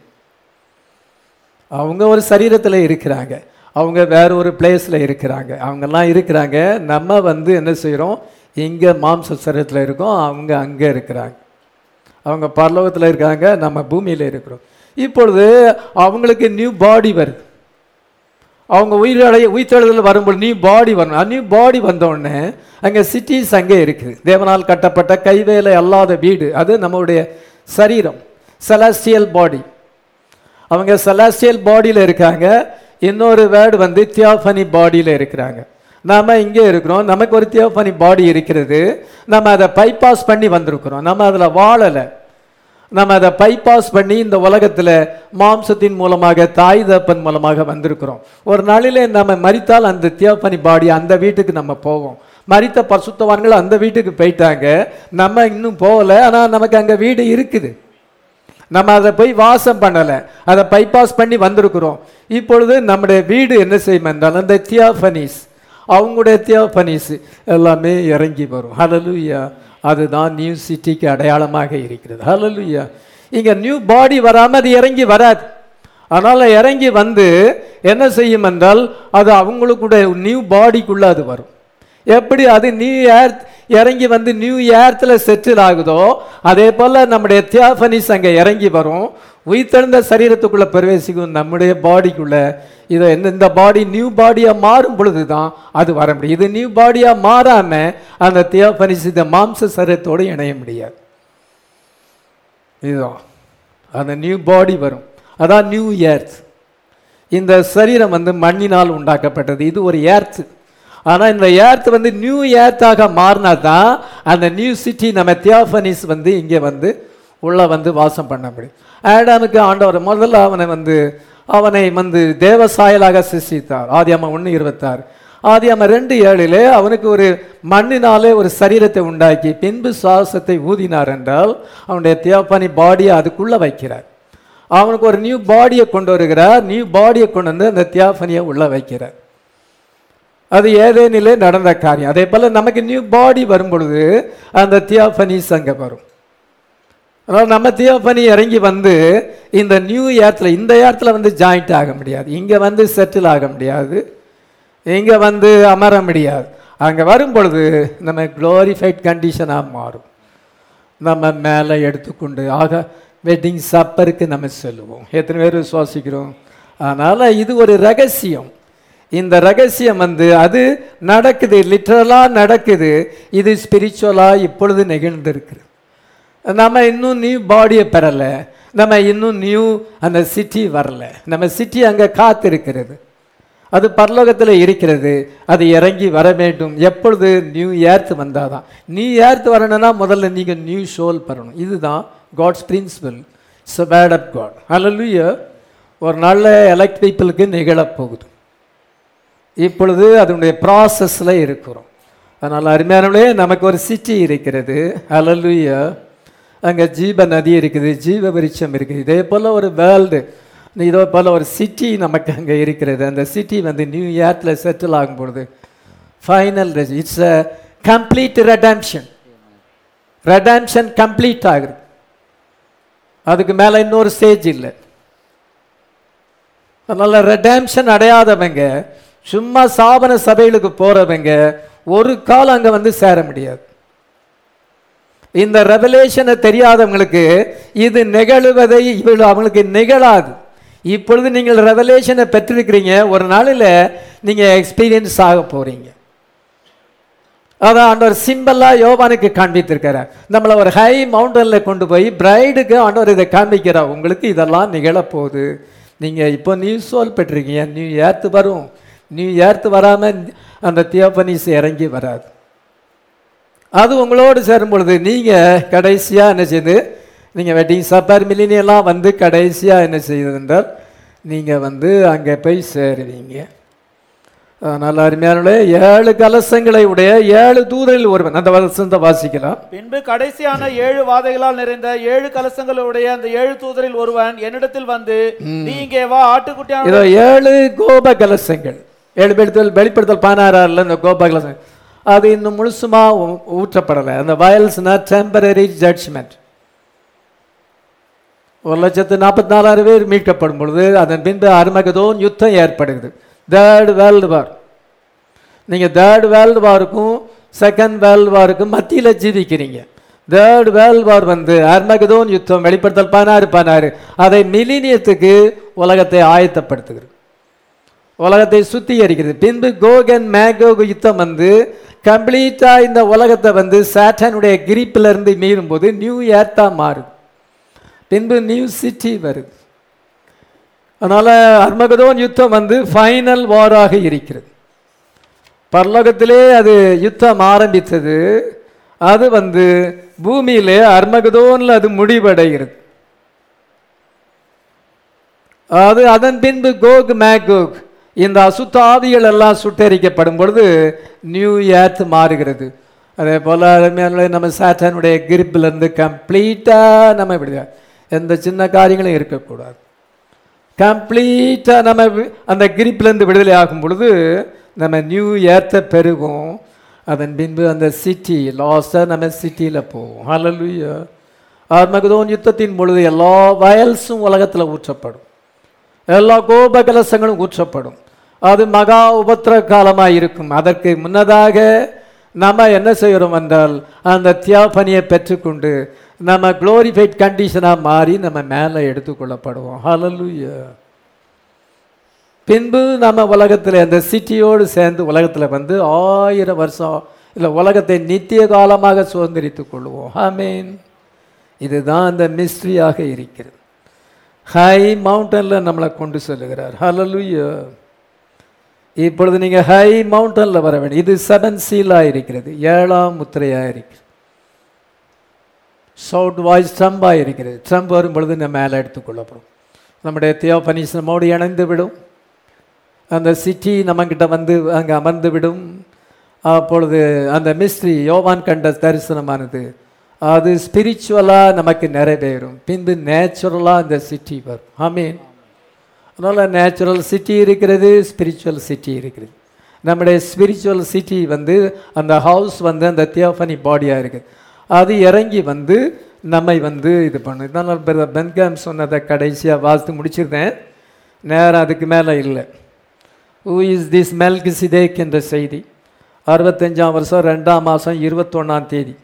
அவங்க ஒரு சரீரத்தில் இருக்கிறாங்க அவங்க வேற ஒரு பிளேஸில் இருக்கிறாங்க அவங்கெல்லாம் இருக்கிறாங்க நம்ம வந்து என்ன செய்கிறோம் இங்கே மாம்ச சரீரத்தில் இருக்கோம் அவங்க அங்கே இருக்கிறாங்க அவங்க பரலோகத்தில் இருக்காங்க நம்ம பூமியில் இருக்கிறோம் இப்பொழுது அவங்களுக்கு நியூ பாடி வருது அவங்க உயிரடைய உயிர்த்தெழுதல் வரும்போது நியூ பாடி வரணும் நியூ பாடி வந்தோடனே அங்கே சிட்டிஸ் அங்கே இருக்குது தேவனால் கட்டப்பட்ட கைவேலை அல்லாத வீடு அது நம்மளுடைய சரீரம் செலாஸ்டியல் பாடி அவங்க செலாஸ்டியல் பாடியில் இருக்காங்க இன்னொரு வேர்டு வந்து தியோஃபனி பாடியில் இருக்கிறாங்க நாம இங்கே இருக்கிறோம் நமக்கு ஒரு தியோஃபனி பாடி இருக்கிறது நம்ம அதை பைபாஸ் பண்ணி வந்திருக்கிறோம் நம்ம அதில் வாழலை நம்ம அதை பைபாஸ் பண்ணி இந்த உலகத்தில் மாம்சத்தின் மூலமாக தாய் தப்பன் மூலமாக வந்திருக்கிறோம் ஒரு நாளிலே நம்ம மரித்தால் அந்த தியோஃபனி பாடி அந்த வீட்டுக்கு நம்ம போவோம் மரித்த பரிசுத்தவான்கள் அந்த வீட்டுக்கு போயிட்டாங்க நம்ம இன்னும் போகலை ஆனால் நமக்கு அங்கே வீடு இருக்குது நம்ம அதை போய் வாசம் பண்ணலை அதை பைபாஸ் பண்ணி வந்திருக்கிறோம் இப்பொழுது நம்முடைய வீடு என்ன செய்யும் என்றால் அந்த தியோஃபனிஸ் அவங்களுடைய தியோஃபனிஸ் எல்லாமே இறங்கி வரும் ஹலலுயா அதுதான் நியூ சிட்டிக்கு அடையாளமாக இருக்கிறது ஹலலுயா இங்கே நியூ பாடி வராமல் அது இறங்கி வராது அதனால் இறங்கி வந்து என்ன செய்யும் என்றால் அது அவங்களுக்குடைய நியூ பாடிக்குள்ளே அது வரும் எப்படி அது நியூ ஏர் இறங்கி வந்து நியூ ஏர்த்தில் செட்டில் ஆகுதோ அதே போல் நம்முடைய தியாஃபனிஸ் அங்கே இறங்கி வரும் உயிர்த்தெழுந்த சரீரத்துக்குள்ளே பிரவேசிக்கும் நம்முடைய பாடிக்குள்ளே இதை இந்த இந்த பாடி நியூ பாடியாக மாறும் பொழுது தான் அது வர முடியும் இது நியூ பாடியாக மாறாமல் அந்த தியாஃபனிஸ் இந்த மாம்ச சரீரத்தோடு இணைய முடியாது இதுதான் அந்த நியூ பாடி வரும் அதான் நியூ ஏர்த் இந்த சரீரம் வந்து மண்ணினால் உண்டாக்கப்பட்டது இது ஒரு ஏர்த்து ஆனால் இந்த ஏர்த் வந்து நியூ ஏர்த்தாக மாறினா தான் அந்த நியூ சிட்டி நம்ம தியோஃபனிஸ் வந்து இங்கே வந்து உள்ளே வந்து வாசம் பண்ண முடியும் ஆடாமுக்கு ஆண்டவர் முதல்ல அவனை வந்து அவனை வந்து தேவசாயலாக சிருஷ்டித்தார் ஆதியாம ஒன்று இருபத்தாறு ஆதியாம ரெண்டு ஏழிலே அவனுக்கு ஒரு மண்ணினாலே ஒரு சரீரத்தை உண்டாக்கி பின்பு சுவாசத்தை ஊதினார் என்றால் அவனுடைய தியோபனி பாடியை அதுக்குள்ளே வைக்கிறார் அவனுக்கு ஒரு நியூ பாடியை கொண்டு வருகிறார் நியூ பாடியை கொண்டு வந்து அந்த தியாபனியை உள்ளே வைக்கிறார் அது ஏதேனிலே நடந்த காரியம் அதே போல் நமக்கு நியூ பாடி வரும் பொழுது அந்த தியோபனிஸ் அங்கே வரும் அதனால் நம்ம தியோபனி இறங்கி வந்து இந்த நியூ ஏர்த்தில் இந்த ஏர்த்தில் வந்து ஜாயிண்ட் ஆக முடியாது இங்கே வந்து செட்டில் ஆக முடியாது இங்கே வந்து அமர முடியாது அங்கே வரும் பொழுது நம்ம க்ளோரிஃபைட் கண்டிஷனாக மாறும் நம்ம மேலே எடுத்துக்கொண்டு ஆக வெட்டிங் சப்பருக்கு நம்ம செல்லுவோம் எத்தனை பேர் விசுவாசிக்கிறோம் அதனால் இது ஒரு ரகசியம் இந்த ரகசியம் வந்து அது நடக்குது லிட்ரலாக நடக்குது இது ஸ்பிரிச்சுவலாக இப்பொழுது நிகழ்ந்திருக்குது நம்ம இன்னும் நியூ பாடியை பெறலை நம்ம இன்னும் நியூ அந்த சிட்டி வரல நம்ம சிட்டி அங்கே காத்திருக்கிறது அது பரலோகத்தில் இருக்கிறது அது இறங்கி வர வேண்டும் எப்பொழுது நியூ ஏர்த் வந்தாதான் நியூ ஏர்த் வரணும்னா முதல்ல நீங்கள் நியூ ஷோல் பெறணும் இதுதான் God's principle it's a bed of God அல்ல ஒரு நல்ல எலக்ட் பீப்புளுக்கு நிகழப்போகுது இப்பொழுது அதனுடைய ப்ராசஸில் இருக்கிறோம் அதனால் அருமையானவளே நமக்கு ஒரு சிட்டி இருக்கிறது அலலுயா அங்கே ஜீவ நதி இருக்குது ஜீவ விருட்சம் இருக்குது இதே போல் ஒரு வேர்ல்டு இதே போல் ஒரு சிட்டி நமக்கு அங்கே இருக்கிறது அந்த சிட்டி வந்து நியூ இயர்க்கில் செட்டில் ஆகும் பொழுது final it's a complete redemption redemption complete ஆகுது அதுக்கு மேலே இன்னொரு ஸ்டேஜ் இல்லை அதனால் ரெடம்ஷன் அடையாதவங்க சும்மா சாபன சபைகளுக்கு போகிறவங்க ஒரு காலம் அங்கே வந்து சேர முடியாது இந்த ரெவலேஷனை தெரியாதவங்களுக்கு இது நிகழுவதை இவ்வளவு அவங்களுக்கு நிகழாது இப்பொழுது நீங்கள் ரெவலேஷனை பெற்றிருக்கிறீங்க ஒரு நாளில் நீங்கள் எக்ஸ்பீரியன்ஸ் ஆக போகிறீங்க அதான் ஆண்டவர் சிம்பிளாக யோவானுக்கு காண்பித்திருக்கிறார் நம்மளை ஒரு ஹை மவுண்டனில் கொண்டு போய் பிரைடுக்கு ஆண்டவர் இதை காண்பிக்கிறார் உங்களுக்கு இதெல்லாம் நிகழப்போகுது நீங்கள் இப்போ நியூ சோல் பெற்றிருக்கீங்க நியூ ஏர்த்து வரும் நியூ ஏர்த்து வராமல் அந்த தியோபனிஸ் இறங்கி வராது அது உங்களோடு சேரும் பொழுது நீங்கள் கடைசியாக என்ன செய்யுது நீங்கள் வெட்டிங் சப்பார் மில்லினியெல்லாம் வந்து கடைசியாக என்ன செய்யுது என்றால் நீங்கள் வந்து அங்கே போய் சேருவீங்க அதனால் அருமையானே ஏழு கலசங்களை உடைய ஏழு தூதரில் ஒருவன் அந்த வசனத்தை வாசிக்கலாம் பின்பு கடைசியான ஏழு வாதைகளால் நிறைந்த ஏழு கலசங்களுடைய அந்த ஏழு தூதரில் ஒருவன் என்னிடத்தில் வந்து நீ இங்கே வா ஆட்டுக்குட்டியான இதோ ஏழு கோப கலசங்கள் ஏழு வெளிப்படுத்தல் வெளிப்படுத்தல் பதினாறாறுல இந்த கோப கலசம் அது இன்னும் முழுசுமா ஊ- ஊற்றப்படலை அந்த வயல்ஸ்னா டெம்பரரி ஜட்ஜ்மெண்ட் ஒரு லட்சத்து நாற்பத்தி நாலாயிரம் பேர் மீட்கப்படும் பொழுது அதன் பின்பு அருமகதோன் யுத்தம் ஏற்படுகிறது தேர்ட் வேர்ல்டு வார் நீங்கள் தேர்ட் வேர்ல்டு வாருக்கும் செகண்ட் வேர்ல்டு வாருக்கும் மத்தியில் ஜீவிக்கிறீங்க தேர்ட் வேர்ல்டு வார் வந்து அர்மகதோன் யுத்தம் வெளிப்படுத்தல் பதினாறு பதினாறு அதை மிலினியத்துக்கு உலகத்தை ஆயத்தப்படுத்துகிறது உலகத்தை சுத்திகரிக்கிறது பின்பு கோகன் மேகோக் யுத்தம் வந்து கம்ப்ளீட்டாக இந்த உலகத்தை வந்து சாட்டனுடைய கிரிப்பில் இருந்து மீறும்போது நியூ ஏர்த்தா மாறுது பின்பு நியூ சிட்டி வருது அதனால் அர்மகதோன் யுத்தம் வந்து ஃபைனல் வாராக இருக்கிறது பரலோகத்திலே அது யுத்தம் ஆரம்பித்தது அது வந்து பூமியிலே அர்மகதோனில் அது முடிவடைகிறது அது அதன் பின்பு கோக் மேகோக் இந்த அசுத்த ஆவிகள் எல்லாம் சுட்டரிக்கப்படும் பொழுது நியூ ஏர்த் மாறுகிறது அதே போல் அருமையான நம்ம சாத்தானுடைய கிரிப்பிலிருந்து கம்ப்ளீட்டாக நம்ம விடுதலை எந்த சின்ன காரியங்களும் இருக்கக்கூடாது கம்ப்ளீட்டாக நம்ம வி- அந்த கிரிப்பிலேருந்து விடுதலை ஆகும் பொழுது நம்ம நியூ ஏர்த்தை பெருகும் அதன் பின்பு அந்த சிட்டி லாஸ்ட்டாக நம்ம சிட்டியில் போவோம் ஹalleluya ஆர்மகதோன் யுத்தத்தின் பொழுது எல்லா வயல்ஸும் உலகத்தில் ஊற்றப்படும் எல்லா கோப கலசங்களும் ஊற்றப்படும் அது மகா உபத்திர காலமாக இருக்கும் அதற்கு முன்னதாக நம்ம என்ன செய்கிறோம் என்றால் அந்த தியாபனியை பெற்றுக்கொண்டு நம்ம குளோரிஃபைட் கண்டிஷனாக மாறி நம்ம மேலே எடுத்துக்கொள்ளப்படுவோம் ஹalleluya பின்பு நம்ம உலகத்தில் அந்த சிட்டியோடு சேர்ந்து உலகத்தில் வந்து ஆயிரம் வருஷம் இல்லை உலகத்தை நித்திய காலமாக சுதந்திரித்துக் கொள்வோம் ஆமீன் இதுதான் அந்த மிஸ்ட்ரியாக இருக்கிறது ஹை மவுண்டனில் நம்மளை கொண்டு செல்லுகிறார் ஹalleluya இப்பொழுது நீங்கள் ஹை மவுண்டனில் வர வேண்டும் இது செவன் சீலாக இருக்கிறது ஏழாம் முத்திரையாக இருக்கிறது சவுட் வாய்ஸ் ட்ரம்பாக இருக்கிறது ட்ரம்ப் வரும் பொழுது நம்ம மேலே எடுத்துக்கொள்ளப்படும் நம்முடைய தியோபனிஸ் நம்மோடு இணைந்து விடும் அந்த சிட்டி நம்மக்கிட்ட வந்து அங்கே அமர்ந்து விடும் அப்பொழுது அந்த மிஸ்ட்ரி யோவான் கண்ட தரிசனமானது அது ஸ்பிரிச்சுவலாக நமக்கு நிறைவேறும் பின்பு நேச்சுரலாக அந்த சிட்டி வரும் ஆமீன் அதனால் நேச்சுரல் சிட்டி இருக்கிறது ஸ்பிரிச்சுவல் சிட்டி இருக்கிறது நம்முடைய ஸ்பிரிச்சுவல் சிட்டி வந்து அந்த ஹவுஸ் வந்து அந்த தியோஃபனி பாடியாக இருக்குது அது இறங்கி வந்து நம்மை வந்து இது பண்ணும் இதனால் பிரதர் பென்காம் சொன்னதை கடைசியாக வாசித்து முடிச்சிருந்தேன் நேரம் அதுக்கு மேலே இல்லை ஹூ இஸ் திஸ் மெல்கிசிதேக் என்ற செய்தி அறுபத்தஞ்சாம் வருஷம் ரெண்டாம் மாதம் இருபத்தொன்னாம் தேதி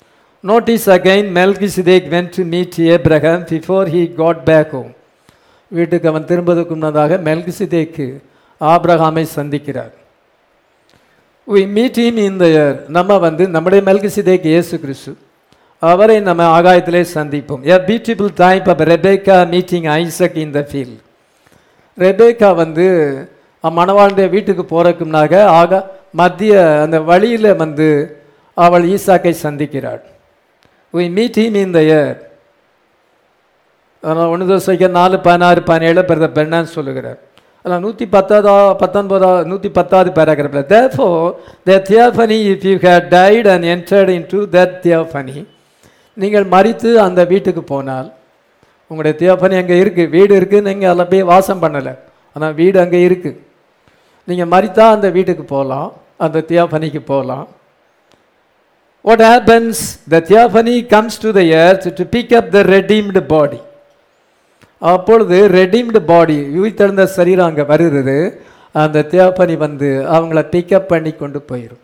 notice again Melchizedek went to meet Abraham before he got back home வீட்டுக்கு அவன் திரும்புவதற்கு முன்னதாக மெல்கிசிதேக்கு ஆபிரகாமை சந்திக்கிறார் we meet him in the air நம்ம வந்து நம்முடைய மெல்கிசிதேக்கு இயேசு கிறிஸ்து அவரை நம்ம ஆகாயத்திலே சந்திப்போம் a beautiful type of Rebecca meeting Isaac in the field Rebecca வந்து மணவாளுடைய வீட்டுக்கு போறதுக்கு முன்னாக ஆகா மத்திய அந்த வழியில் வந்து அவள் ஈசாக்கை சந்திக்கிறாள் we meet him in the air அதனால் ஒன்று தோசைக்க நாலு பதினாறு பதினேழு பிறந்த பெண்ணான்னு சொல்லுகிறார் அதான் நூற்றி பத்தாவதா பத்தொன்பதா நூற்றி பத்தாவது பேராகிராஃபில் therefore the theophany if you had died and entered into that theophany நீங்கள் மறித்து அந்த வீட்டுக்கு போனால் உங்களுடைய தியோபனி அங்கே இருக்குது வீடு இருக்குது நீங்கள் அதில் போய் வாசம் பண்ணலை ஆனால் வீடு அங்கே இருக்குது நீங்கள் மறித்தா அந்த வீட்டுக்கு போகலாம் அந்த தியோபனிக்கு போகலாம் what happens the theophany comes to the earth to pick up the redeemed body அப்பொழுது ரெடீம்டு பாடி உயிர்த்தெழுந்த சரீரம் அங்கே வருகிறது அந்த தியோபனி வந்து அவங்கள பிக்கப் பண்ணி கொண்டு போயிடும்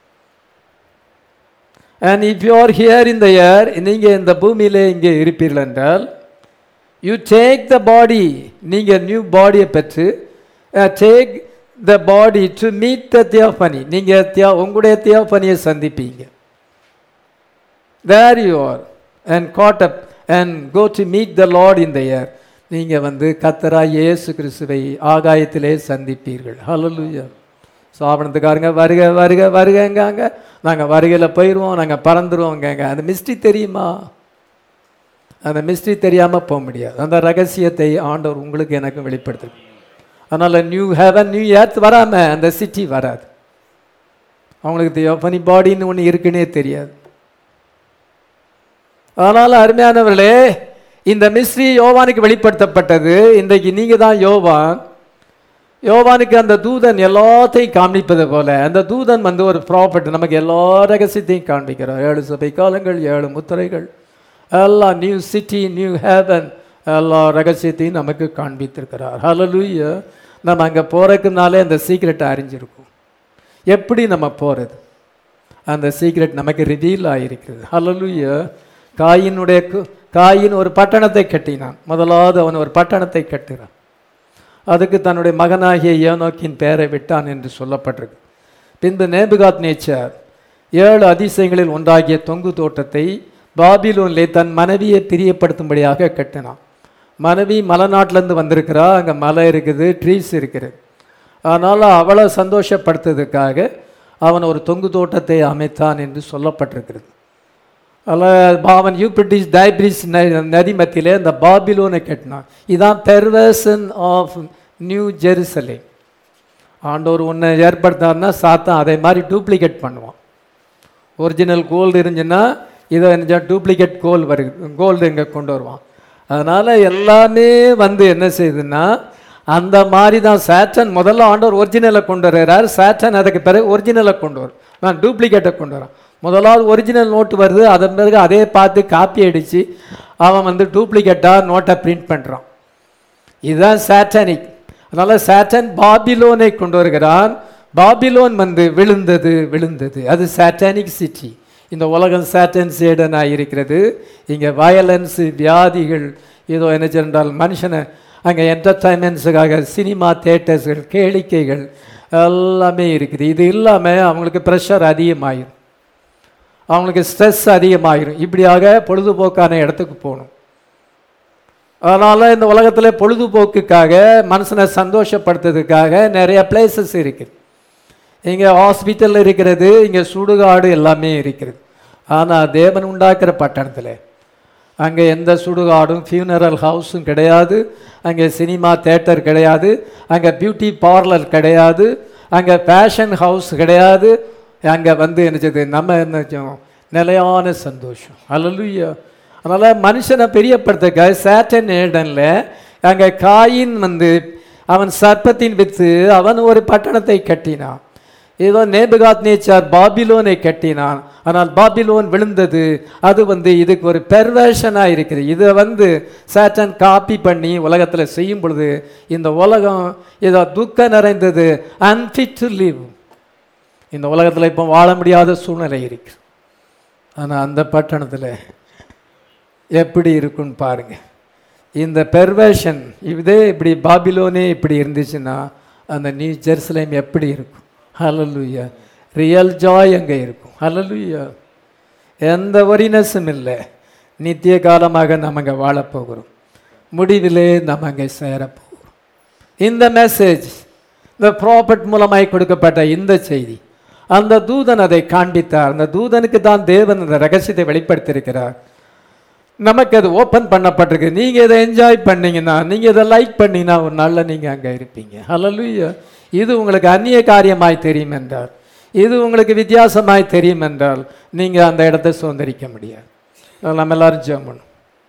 and if you are here in the air நீங்கள் இந்த பூமியிலே இங்கே இருப்பீர்கள் என்றால் யூ டேக் த பாடி நீங்கள் நியூ பாடியை பெற்று take the body to meet the theophany நீங்கள் தியோ உங்களுடைய தியோபனியை சந்திப்பீங்க there you are and caught up and go to meet the Lord in the air நீங்கள் வந்து கத்தரா இயேசு கிறிஸ்துவை ஆகாயத்திலே சந்திப்பீர்கள் ஹalleluya சாபனத்துக்காரங்க வருக வருக வருகங்காங்க நாங்கள் வருகையில் போயிடுவோம் நாங்கள் பறந்துருவோங்கங்க அந்த மிஸ்ட்ரி தெரியுமா அந்த மிஸ்ட்ரி தெரியாமல் போக முடியாது அந்த ரகசியத்தை ஆண்டவர் உங்களுக்கு எனக்கு வெளிப்படுத்துது அதனால் நியூ ஹெவன் நியூ எர்த் வராமல் அந்த சிட்டி வராது அவங்களுக்கு தியோபனி பாடின்னு ஒன்று இருக்குன்னே தெரியாது அதனால் அருமையானவர்களே இந்த மிஸ்ரி யோவானுக்கு வெளிப்படுத்தப்பட்டது இன்றைக்கு நீங்கள் தான் யோவான் யோவானுக்கு அந்த தூதன் எல்லாத்தையும் காண்பிப்பது போல அந்த தூதன் வந்து ஒரு ப்ராப்பர்ட் நமக்கு எல்லா ரகசியத்தையும் காண்பிக்கிறார் ஏழு சபை காலங்கள் ஏழு முத்திரைகள் எல்லாம் நியூ சிட்டி நியூ ஹேவன் எல்லா ரகசியத்தையும் நமக்கு காண்பித்திருக்கிறார் ஹalleluya நம்ம அங்கே போகிறதுக்குனாலே அந்த சீக்ரெட்டை அறிஞ்சிருக்கும் எப்படி நம்ம போகிறது அந்த சீக்ரெட் நமக்கு ரிவீல் ஆகிருக்கிறது ஹalleluya காயினுடைய கு- காயின் ஒரு பட்டணத்தை கட்டினான் முதலாவது அவன் ஒரு பட்டணத்தை கட்டுகிறான் அதுக்கு தன்னுடைய மகனாகிய ஏனோக்கின் பெயரை விட்டான் என்று சொல்லப்பட்டிருக்கு பின்பு நேபுகாத் நேச்சர் ஏழு அதிசயங்களில் ஒன்றாகிய தொங்கு தோட்டத்தை பாபிலோனிலே தன் மனைவியை பிரியப்படுத்தும்படியாக கட்டினான் மனைவி மலைநாட்டிலேருந்து வந்திருக்கிறா அங்கே மலை இருக்குது ட்ரீஸ் இருக்குது அதனால் அவளை சந்தோஷப்படுத்துறதுக்காக அவன் ஒரு தொங்கு தோட்டத்தை அமைத்தான் என்று சொல்லப்பட்டிருக்கிறது அதில் பாவன் யூபிரிட்டிஸ் டைப்ரிஸ் நதி மத்தியிலே இந்த பாபிலோனை கட்டினான் இதான் பெர்வர்சன் ஆஃப் நியூ ஜெருசலேம் ஆண்டவர் ஒன்று ஏற்படுத்தாருன்னா சாத்தான் அதே மாதிரி டூப்ளிகேட் பண்ணுவான் ஒரிஜினல் கோல்டு இருந்துச்சுன்னா இதை என்ன டூப்ளிகேட் கோல் வருது கோல்டு இங்கே கொண்டு வருவான் அதனால் எல்லாமே வந்து என்ன செய்யுதுன்னா அந்த மாதிரி தான் சேட்டன் முதல்ல ஆண்டவர் ஒரிஜினலை கொண்டு வர்றார் சேட்டன் அதுக்கு பிறகு ஒரிஜினலை கொண்டு வரும் நான் டூப்ளிகேட்டை கொண்டு வரான் முதலாவது ஒரிஜினல் நோட்டு வருது அதன் பிறகு அதே பார்த்து காப்பி அடித்து அவன் வந்து டூப்ளிகேட்டாக நோட்டை பிரிண்ட் பண்ணுறான் இதுதான் சாட்டனிக் அதனால சாட்டன் பாபிலோனை கொண்டு வருகிறான் பாபிலோன் வந்து விழுந்தது விழுந்தது அது சாட்டானிக் சிட்டி இந்த உலகம் சாட்டன் சேடனாக இருக்கிறது இங்கே வயலன்ஸ் வியாதிகள் ஏதோ என்ன என்றால் மனுஷனை அங்கே என்டர்டைன்மெண்ட்ஸுக்காக சினிமா தேட்டர்ஸ்கள் கேளிக்கைகள் எல்லாமே இருக்குது இது இல்லாமல் அவங்களுக்கு ப்ரெஷர் அதிகமாயிரும் அவங்களுக்கு ஸ்ட்ரெஸ் அதிகமாகிரும் இப்படியாக பொழுதுபோக்கான இடத்துக்கு போகணும் அதனால் இந்த உலகத்தில் பொழுதுபோக்குக்காக மனுஷனை சந்தோஷப்படுத்துறதுக்காக நிறைய பிளேசஸ் இருக்குது இங்கே ஹாஸ்பிட்டல் இருக்கிறது இங்கே சுடுகாடு எல்லாமே இருக்கிறது ஆனால் தேவன் உண்டாக்குற பட்டணத்தில் அங்கே எந்த சுடுகாடும் ஃபியூனரல் ஹவுஸும் கிடையாது அங்கே சினிமா தேட்டர் கிடையாது அங்கே பியூட்டி பார்லர் கிடையாது அங்கே ஃபேஷன் ஹவுஸ் கிடையாது அங்கே வந்து என்னச்சது நம்ம என்ன செஞ்சோம்? நிலையான சந்தோஷம் அல்லலுயா அதனால் மனுஷனை பெரியப்படுத்துக்க சேட்டன் ஏடனில் அங்கே காயின் வந்து அவன் சர்ப்பத்தின் வித்து அவன் ஒரு பட்டணத்தை கட்டினான் ஏதோ நேபுகாத் நேச்சார் பாபிலோனை கட்டினான் ஆனால் பாபிலோன் விழுந்தது அது வந்து இதுக்கு ஒரு பெர்வேஷனாக இருக்குது இதை வந்து சேட்டன் காப்பி பண்ணி உலகத்தில் செய்யும் பொழுது இந்த உலகம் ஏதோ துக்கம் நிறைந்தது அன்ஃபிட் டு லிவ் இந்த உலகத்தில் இப்போ வாழ முடியாத சூழ்நிலை இருக்கு ஆனால் அந்த பட்டணத்தில் எப்படி இருக்குன்னு பாருங்க இந்த பெர்வேஷன் இதே இப்படி பாபிலோனே இப்படி இருந்துச்சுன்னா அந்த நியூ ஜெருசலேம் எப்படி இருக்கும் ஹalleluya ரியல் ஜாய் அங்கே இருக்கும் ஹalleluya எந்த ஒரினஸும் இல்லை நித்திய காலமாக நம்ம அங்கே வாழப்போகிறோம் முடிவிலே நம்ம அங்கே சேரப்போகிறோம் இந்த மெசேஜ் இந்த ப்ராப்பர்ட் மூலமாய் கொடுக்கப்பட்ட இந்த செய்தி அந்த தூதன் அதை காண்பித்தார் அந்த தூதனுக்கு தான் தேவன் அந்த ரகசியத்தை வெளிப்படுத்தியிருக்கிறார் நமக்கு அது ஓப்பன் பண்ணப்பட்டிருக்கு நீங்கள் இதை என்ஜாய் பண்ணீங்கன்னா நீங்கள் இதை லைக் பண்ணீங்கன்னா ஒரு நாளில் நீங்கள் அங்கே இருப்பீங்க ஹalleluya இது உங்களுக்கு அந்நிய காரியமாய் தெரியும் என்றால் இது உங்களுக்கு வித்தியாசமாய் தெரியும் என்றால் நீங்கள் அந்த இடத்தை சுதந்திரிக்க முடியாது நம்ம எல்லாரும் ஜெபம் பண்ணுவோம்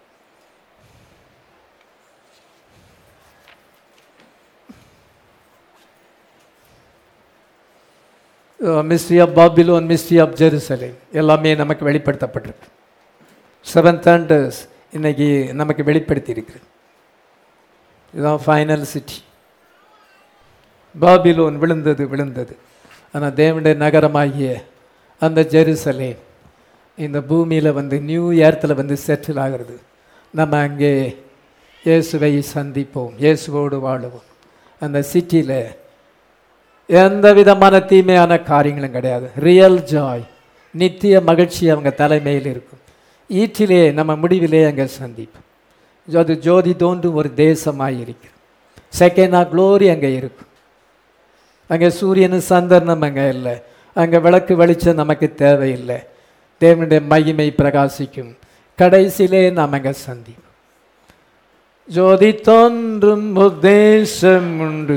mystery of Babylon mystery of Jerusalem எல்லாமே நமக்கு வெளிப்படுத்தப்பட்டிருக்கு செவன் தண்டர்ஸ் இன்னைக்கு நமக்கு வெளிப்படுத்தி இருக்கு இதுதான் ஃபைனல் சிட்டி பாபிலோன் விழுந்தது விழுந்தது ஆனால் தேவனுடைய நகரமாகிய அந்த ஜெருசலேம் இந்த பூமியில் வந்து நியூ ஏர்த்தில் வந்து செட்டில் ஆகிறது நம்ம அங்கே இயேசுவை சந்திப்போம் இயேசுவோடு வாழுவோம் அந்த சிட்டியில் எந்த விதமான தீமையான காரியங்களும் கிடையாது ரியல் ஜாய் நித்திய மகிழ்ச்சி அவங்க தலைமையில் இருக்கும் ஈற்றிலே நம்ம முடிவிலே அங்கே சந்திப்போம் அது ஜோதி தோன்றும் ஒரு தேசமாய் இருக்கு செகண்ட் ஆஃப் க்ளோரி அங்கே இருக்கும் அங்கே சூரியனும் சந்திரனும் அங்கே இல்லை அங்கே விளக்கு வெளிச்சம் நமக்கு தேவையில்லை தேவனுடைய மகிமை பிரகாசிக்கும் கடைசியிலே நாம் அங்கே சந்திப்போம் ஜோதி தோன்றும் உத்தேசம் உண்டு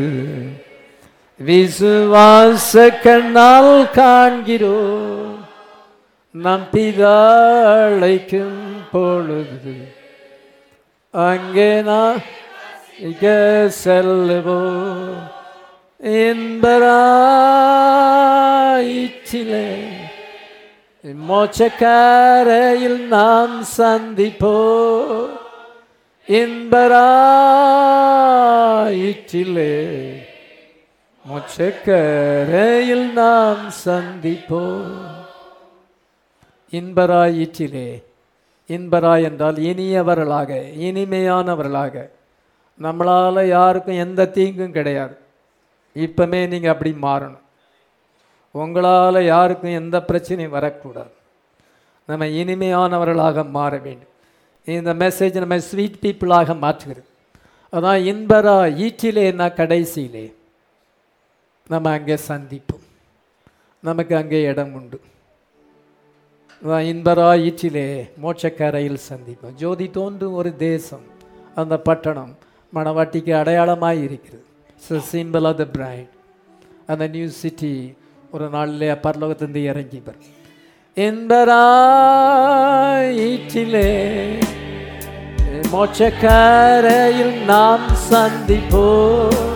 விசுவாச கண்ணால் காண்கிறோம் நம் பிதாழைக்கும் பொழுது அங்கே நான் இக செல்லுவோம் என்பராயிற்றிலே மோச்சக்காரையில் நாம் சந்திப்போம் என்பராயிற்றிலே மொச்சக்கரையில் நாம் சந்திப்போம் இன்பராயிற்றிலே இன்பராய் என்றால் இனியவர்களாக இனிமையானவர்களாக நம்மளால் யாருக்கும் எந்த தீங்கும் கிடையாது இப்பமே நீங்கள் அப்படி மாறணும் உங்களால் யாருக்கும் எந்த பிரச்சனையும் வரக்கூடாது நம்ம இனிமையானவர்களாக மாற வேண்டும் இந்த மெசேஜ் நம்ம ஸ்வீட் பீப்புளாக மாற்றுகிறது அதான் இன்பரா ஈற்றிலேனா கடைசியிலே நம்ம அங்கே சந்திப்போம் நமக்கு அங்கே இடம் உண்டு அதான் இன்பரா ஈற்றிலே மோட்சக்கரையில் சந்திப்போம் ஜோதி தோன்றும் ஒரு தேசம் அந்த பட்டணம் மணவாட்டிக்கு அடையாளமாய் இருக்கிறது சிம்பிள் ஆஃப் த பிரைட் அந்த நியூ சிட்டி ஒரு நாளிலே பரலோகத்திலிருந்து இறங்கி வரும் என்பராயிற்றிலே மோட்சக்கரையில் நாம் சந்திப்போம்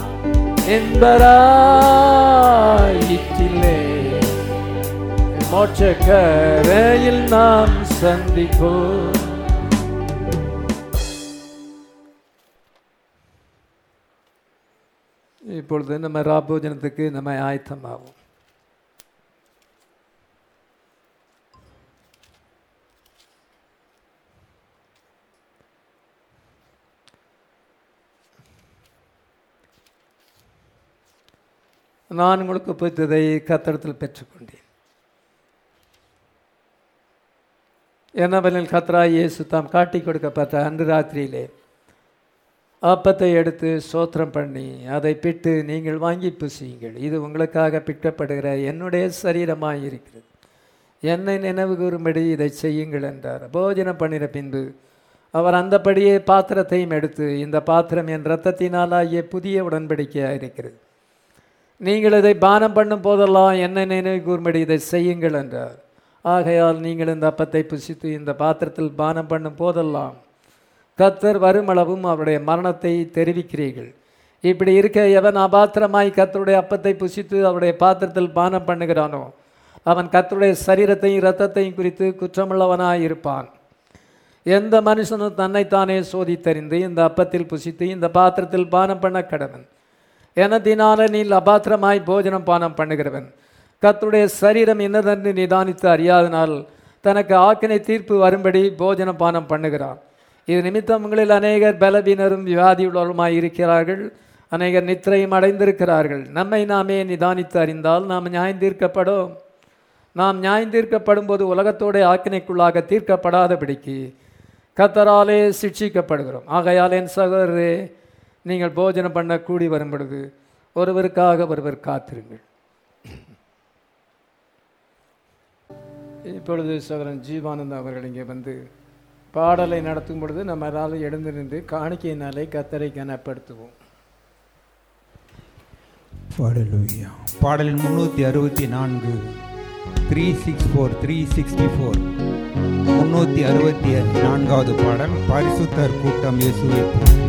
என்பராயிற்றிலே மோட்சக்கரையில் நாம் சந்திப்போம் இப்பொழுது நம்ம ராபோஜனத்துக்கு நம்ம ஆயத்தமாகும் நான் உங்களுக்கு புத்ததை கத்தடத்தில் பெற்றுக்கொண்டேன் என்னவெனில் கத்ரா இயேசு தாம் காட்டி கொடுக்கப்பட்ட அன்று ராத்திரியிலே அப்பத்தை எடுத்து சோத்திரம் பண்ணி அதை பிட்டு நீங்கள் வாங்கி புசியுங்கள் இது உங்களுக்காக பிட்டப்படுகிற என்னுடைய சரீரமாய் இருக்கிறது என்னை நினைவு கூறும்படி இதை செய்யுங்கள் என்றார் போஜனம் பண்ணின பின்பு அவர் அந்தபடியே பாத்திரத்தையும் எடுத்து இந்த பாத்திரம் என் இரத்தத்தினாலாகிய புதிய உடன்படிக்கையாக இருக்கிறது நீங்கள் இதை பானம் பண்ணும் போதெல்லாம் என்ன நினைவு கூறும்படி இதை செய்யுங்கள் என்றார் ஆகையால் நீங்கள் இந்த அப்பத்தை புசித்து இந்த பாத்திரத்தில் பானம் பண்ணும் போதெல்லாம் கத்தர் வருமளவும் அவருடைய மரணத்தை தெரிவிக்கிறீர்கள் இப்படி இருக்க எவன் அபாத்திரமாய் கத்தருடைய அப்பத்தை புசித்து அவருடைய பாத்திரத்தில் பானம் பண்ணுகிறானோ அவன் கத்தருடைய சரீரத்தையும் இரத்தத்தையும் குறித்து குற்றமுள்ளவனாய் இருப்பான் எந்த மனுஷனும் தன்னைத்தானே சோதித்தறிந்து இந்த அப்பத்தில் புசித்து இந்த பாத்திரத்தில் பானம் பண்ண கடவன் எனதினால நீ அபாத்திரமாய் போஜனம் பானம் பண்ணுகிறவன் கத்துடைய சரீரம் என்னதென்று நிதானித்து அறியாதனால் தனக்கு ஆக்கினை தீர்ப்பு வரும்படி போஜன பானம் பண்ணுகிறான் இது நிமித்தம் உங்களில் அநேகர் பலவீனரும் வியாதியுள்ளவருமாய் இருக்கிறார்கள் அநேகர் நித்திரையும் அடைந்திருக்கிறார்கள் நம்மை நாமே நிதானித்து அறிந்தால் நாம் நியாயந்தீர்க்கப்படும் நாம் நியாயந்தீர்க்கப்படும் போது உலகத்தோட ஆக்கினைக்குள்ளாக தீர்க்கப்படாதபடிக்கு கத்தராலே சிட்சிக்கப்படுகிறோம் ஆகையால் என் சகோதரரே நீங்கள் போஜனம் பண்ண கூடி வரும் பொழுது ஒருவருக்காக ஒருவர் காத்திருங்கள் இப்பொழுது சகோதரன் ஜீவானந்த் அவர்கள் இங்கே வந்து பாடலை நடத்தும் பொழுது நம்ம எல்லாரும் எழுந்து நின்று காணிக்கையினாலே கத்தரை கனப்படுத்துவோம் Hallelujah. பாடல் முன்னூற்றி அறுபத்தி நான்கு three six four three sixty four முன்னூற்றி அறுபத்தி நான்காவது பாடல் பரிசுத்தர் கூட்டம் இயேசுவை போற்றி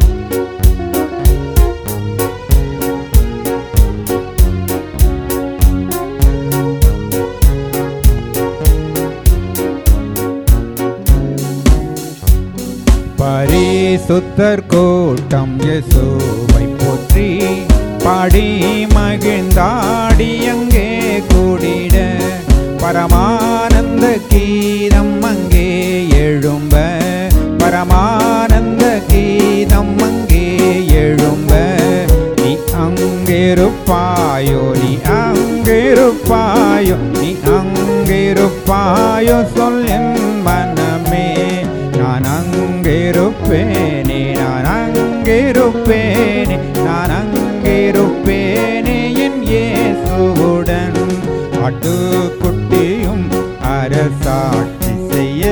பரிசுத்தர் கூட்டம் இயேசுவை போற்றி பாடி மகிழ்ந்தாடி அங்கே கூடிட பரமானந்த கீதம் அங்கே எழும்ப பரமானந்த கீதம் அங்கே எழும்ப நீ அங்கிருப்பாயோ நீ அங்கிருப்பாயோ நீ அங்கிருப்பாயோ சொல் என் மனமே நான் அங்கிருப்பேனே நான் அங்கிருப்பேனே நான் அங்கிருப்பேனே என் இயேசுவுடன் ஆட்டுக்குட்டியும் அரசாட்சி செய்ய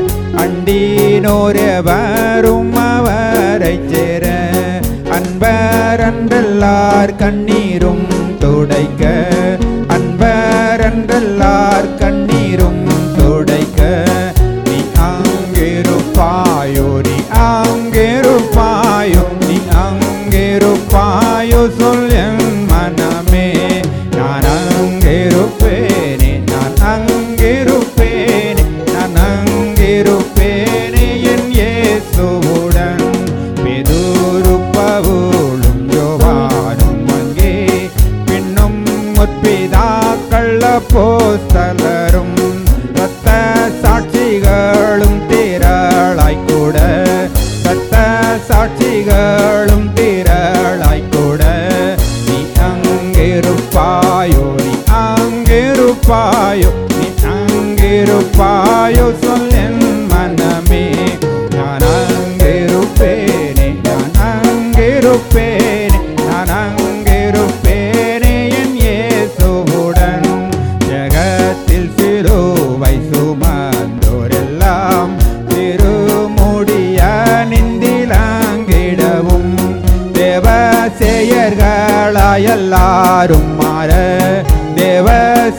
அண்டினோரவரும் அவரை சேர அன்பர் அன்றல்லார் கண்ணீரும் துடைக்க அன்பர் அன்றல்லார் கண்ணீரும் துடைக்க நீ அங்கிருப்பாயோ நீ அங்கிருப்பாயோ நீ அங்கிருப்பாயோ சொல் என் மனமே நான் அங்கிருப்பேனே நான் அங்கிருப்பேனே நான் அங்கிருப்பேனே என் இயேசுவுடன் பெதுருப்பவுளும் யோவானும் அங்கே பின்னும் முற்பிதாக்கள் போஸ்தலரும் ரத்த சாட்சிகளும் திரளாய் கூட ரத்த சாட்சிகளும் திரளாய் கூட நீ அங்கிருப்பாயோ நீ அங்கிருப்பாயோ நீ அங்கிருப்பாயோ சொல் என் மனமே நான் அங்கிருப்பேனே நான் அங்கிருப்பேனே நான் அங்கிருப்பேனே என் இயேசுவுடன் ஜெகத்தில் சிலுவை சுமந்தோரெல்லாம் திருமுடிய நிந்திலாங்கிடவும் தேவ செயர்களாயல்லாரும் மாற தேவ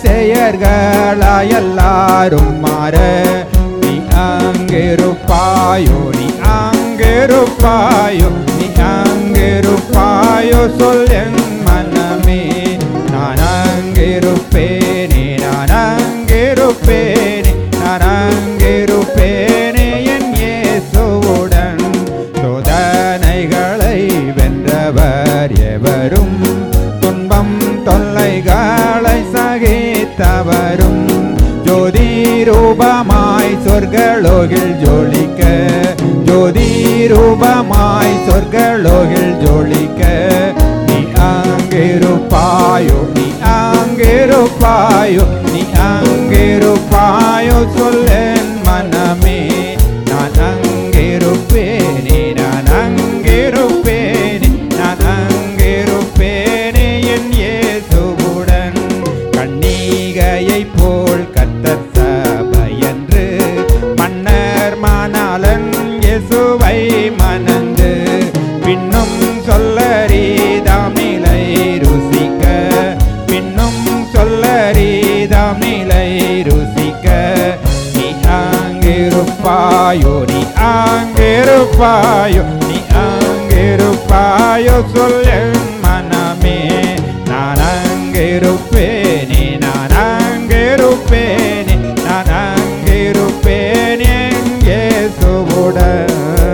செயர்களாயல்லாரும் மாற நீ அங்கிருப்பாயோ நீ அங்கிருப்பாயோ நீ அங்கிருப்பாயோ சொல் என் மனமே நான் அங்கிருப்பேனே நான் அங்கிருப்பேனே நான் அங்கிருப்பேனே என் இயேசுவுடன் சோதனைகளை வென்றவர் எவரும் துன்பம் தொல்லைகளை சகித்தவரும் ஜோதி ரூபமாய் சொர்க்கலோகில் ஜொலிக்க ஜோதி ரூபமாய் சொர்க்கலோகில் ஜொலிக்க நீ அங்கிருப்பாயோ நீ அங்கிருப்பாயோ நீ அங்கிருப்பாயோ சொல்லேன் மனமே நான் அங்கிருப்பேனே நான் அங்கிருப்பேனே நான் அங்கிருப்பேனே என் இயேசுவுடன் கண்ணீகையை போல் கத்தர் சபையன்று மன்னர் மானாளன் இயேசுவை மணந்து பின்னும் சொல்லரீதாம் நிலை ருசிக்க பின்னும் சொல்லரீதாம் நிலை ருசிக்க நீ அங்கிருப்பாயோ நீ அங்கிருப்பாயோ நீ அங்கிருப்பாயோ சொல் என் மனமே நான் அங்கிருப்பேனே நான் அங்கிருப்பேனே நான் அங்கிருப்பேனே இயேசுவுடன்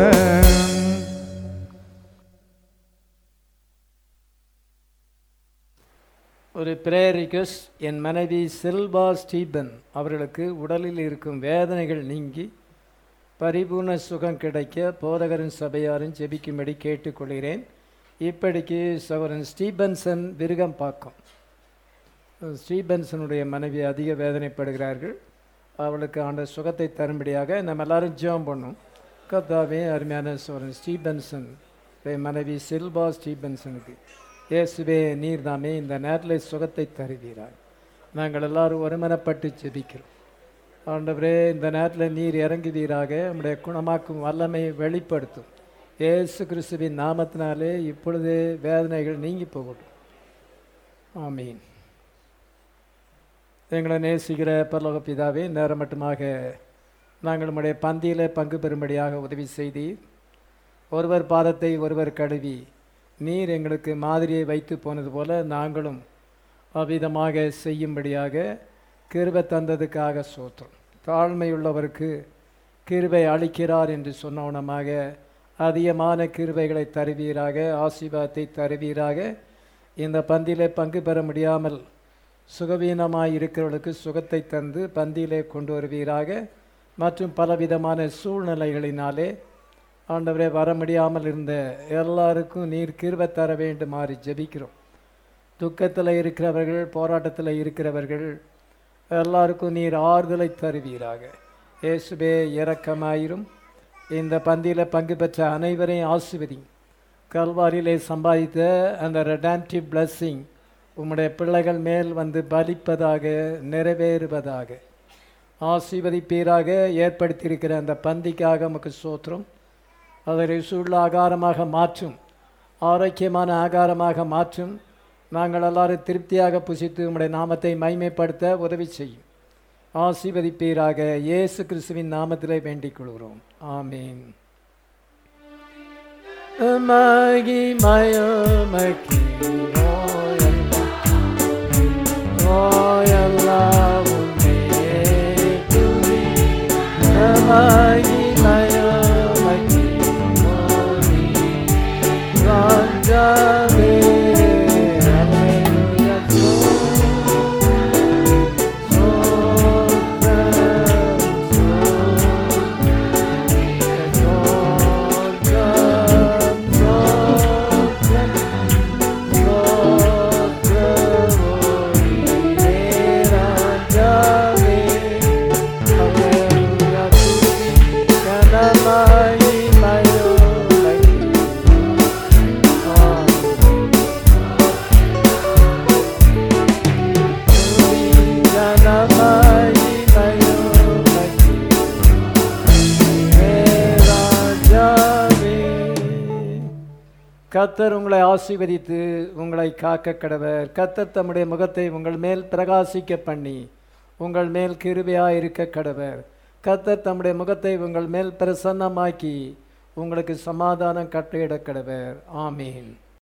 ஒரு பிரேயர் ரிக்வெஸ்ட் என் மனைவி செல்வா ஸ்டீபன் அவர்களுக்கு உடலில் இருக்கும் வேதனைகள் நீங்கி பரிபூர்ண சுகம் கிடைக்க போதகரின் சபையாரும் ஜெபிக்கும்படி கேட்டுக்கொள்கிறேன் இப்படிக்கு சகோதரன் ஸ்டீபன்சன் விருகம் பார்க்கும் ஸ்டீபன்சனுடைய மனைவி அதிக வேதனைப்படுகிறார்கள் அவளுக்கு ஆண்ட சுகத்தை தரும்படியாக நம்ம எல்லாரும் ஜெபம் பண்ணோம் கத்தாவே அருமையான சோழன் ஸ்டீபன்சன் மனைவி சில்வா ஸ்டீபன்சனுக்கு இயேசுவே நீர் தாமே இந்த நேரத்தில் சுகத்தை தருவீரார் நாங்கள் எல்லாரும் ஒருமனப்பட்டு ஜெபிக்கிறோம் ஆண்டவரே இந்த நேரத்தில் நீர் இறங்குவீராக நம்முடைய குணமாக்கும் வல்லமையை வெளிப்படுத்தும் இயேசு கிறிஸ்துவின் நாமத்தினாலே இப்பொழுதே வேதனைகள் நீங்கி போகட்டும் ஆமீன் எங்களை நேசிக்கிற பரலோக பிதாவே நேரம் மட்டுமாக நாங்கள் நம்முடைய பந்தியில் பங்கு பெறும்படியாக உதவி செய்தீர் ஒருவர் பாதத்தை ஒருவர் கழுவி நீர் எங்களுக்கு மாதிரியை வைத்து போனது போல நாங்களும் அவ்விதமாக செய்யும்படியாக கிருபை தந்ததுக்காக சோத்திரம் தாழ்மையுள்ளவருக்கு கிருபை அளிக்கிறார் என்று சொன்னவனமாக அதிகமான கிருபைகளை தருவீராக ஆசீர்வாதத்தை தருவீராக இந்த பந்தியிலே பங்கு பெற முடியாமல் சுகவீனமாய் இருக்கிறவர்களுக்கு சுகத்தை தந்து பந்தியிலே கொண்டு வருவீராக மற்றும் பலவிதமான சூழ்நிலைகளினாலே ஆண்டவரே வர முடியாமல் இருந்த எல்லாருக்கும் நீர் கிருபை தர வேண்டுமாறு ஜெபிக்கிறோம் துக்கத்தில் இருக்கிறவர்கள் போராட்டத்தில் இருக்கிறவர்கள் எல்லாருக்கும் நீர் ஆறுதலை தருவீராக இயேசுபே இரக்கமாயிரும் இந்த பந்தியில் பங்கு பெற்ற அனைவரையும் ஆசிர்வதி கல்வாரியிலே சம்பாதித்த அந்த ரெடான்டிவ் பிளஸ்ஸிங் உம்முடைய பிள்ளைகள் மேல் வந்து பலிப்பதாக நிறைவேறுவதாக ஆசீர்வதிப்பீராக ஏற்படுத்தியிருக்கிற அந்த பந்திக்காக நமக்கு சோத்திரம் அதை ருசுள்ள ஆகாரமாக மாற்றும் ஆரோக்கியமான ஆகாரமாக மாற்றும் நாங்கள் எல்லாரும் திருப்தியாக புசித்து உம்முடைய நாமத்தை மைமைப்படுத்த உதவி செய்யும் ஆசீர்வதிப்பீராக இயேசு கிறிஸ்துவின் நாமத்திலே வேண்டிக் கொள்கிறோம் ஆமீன் மகிமயமக்கி கத்தர் உங்களை ஆசீர்வதித்து உங்களை காக்க கடவர் கத்தர் தம்முடைய முகத்தை உங்கள் மேல் பிரகாசிக்க பண்ணி உங்கள் மேல் கிருபையாக இருக்க கடவர் கத்தர் தம்முடைய முகத்தை உங்கள் மேல் பிரசன்னமாக்கி உங்களுக்கு சமாதானம் கட்டளையிட கடவர் ஆமீன்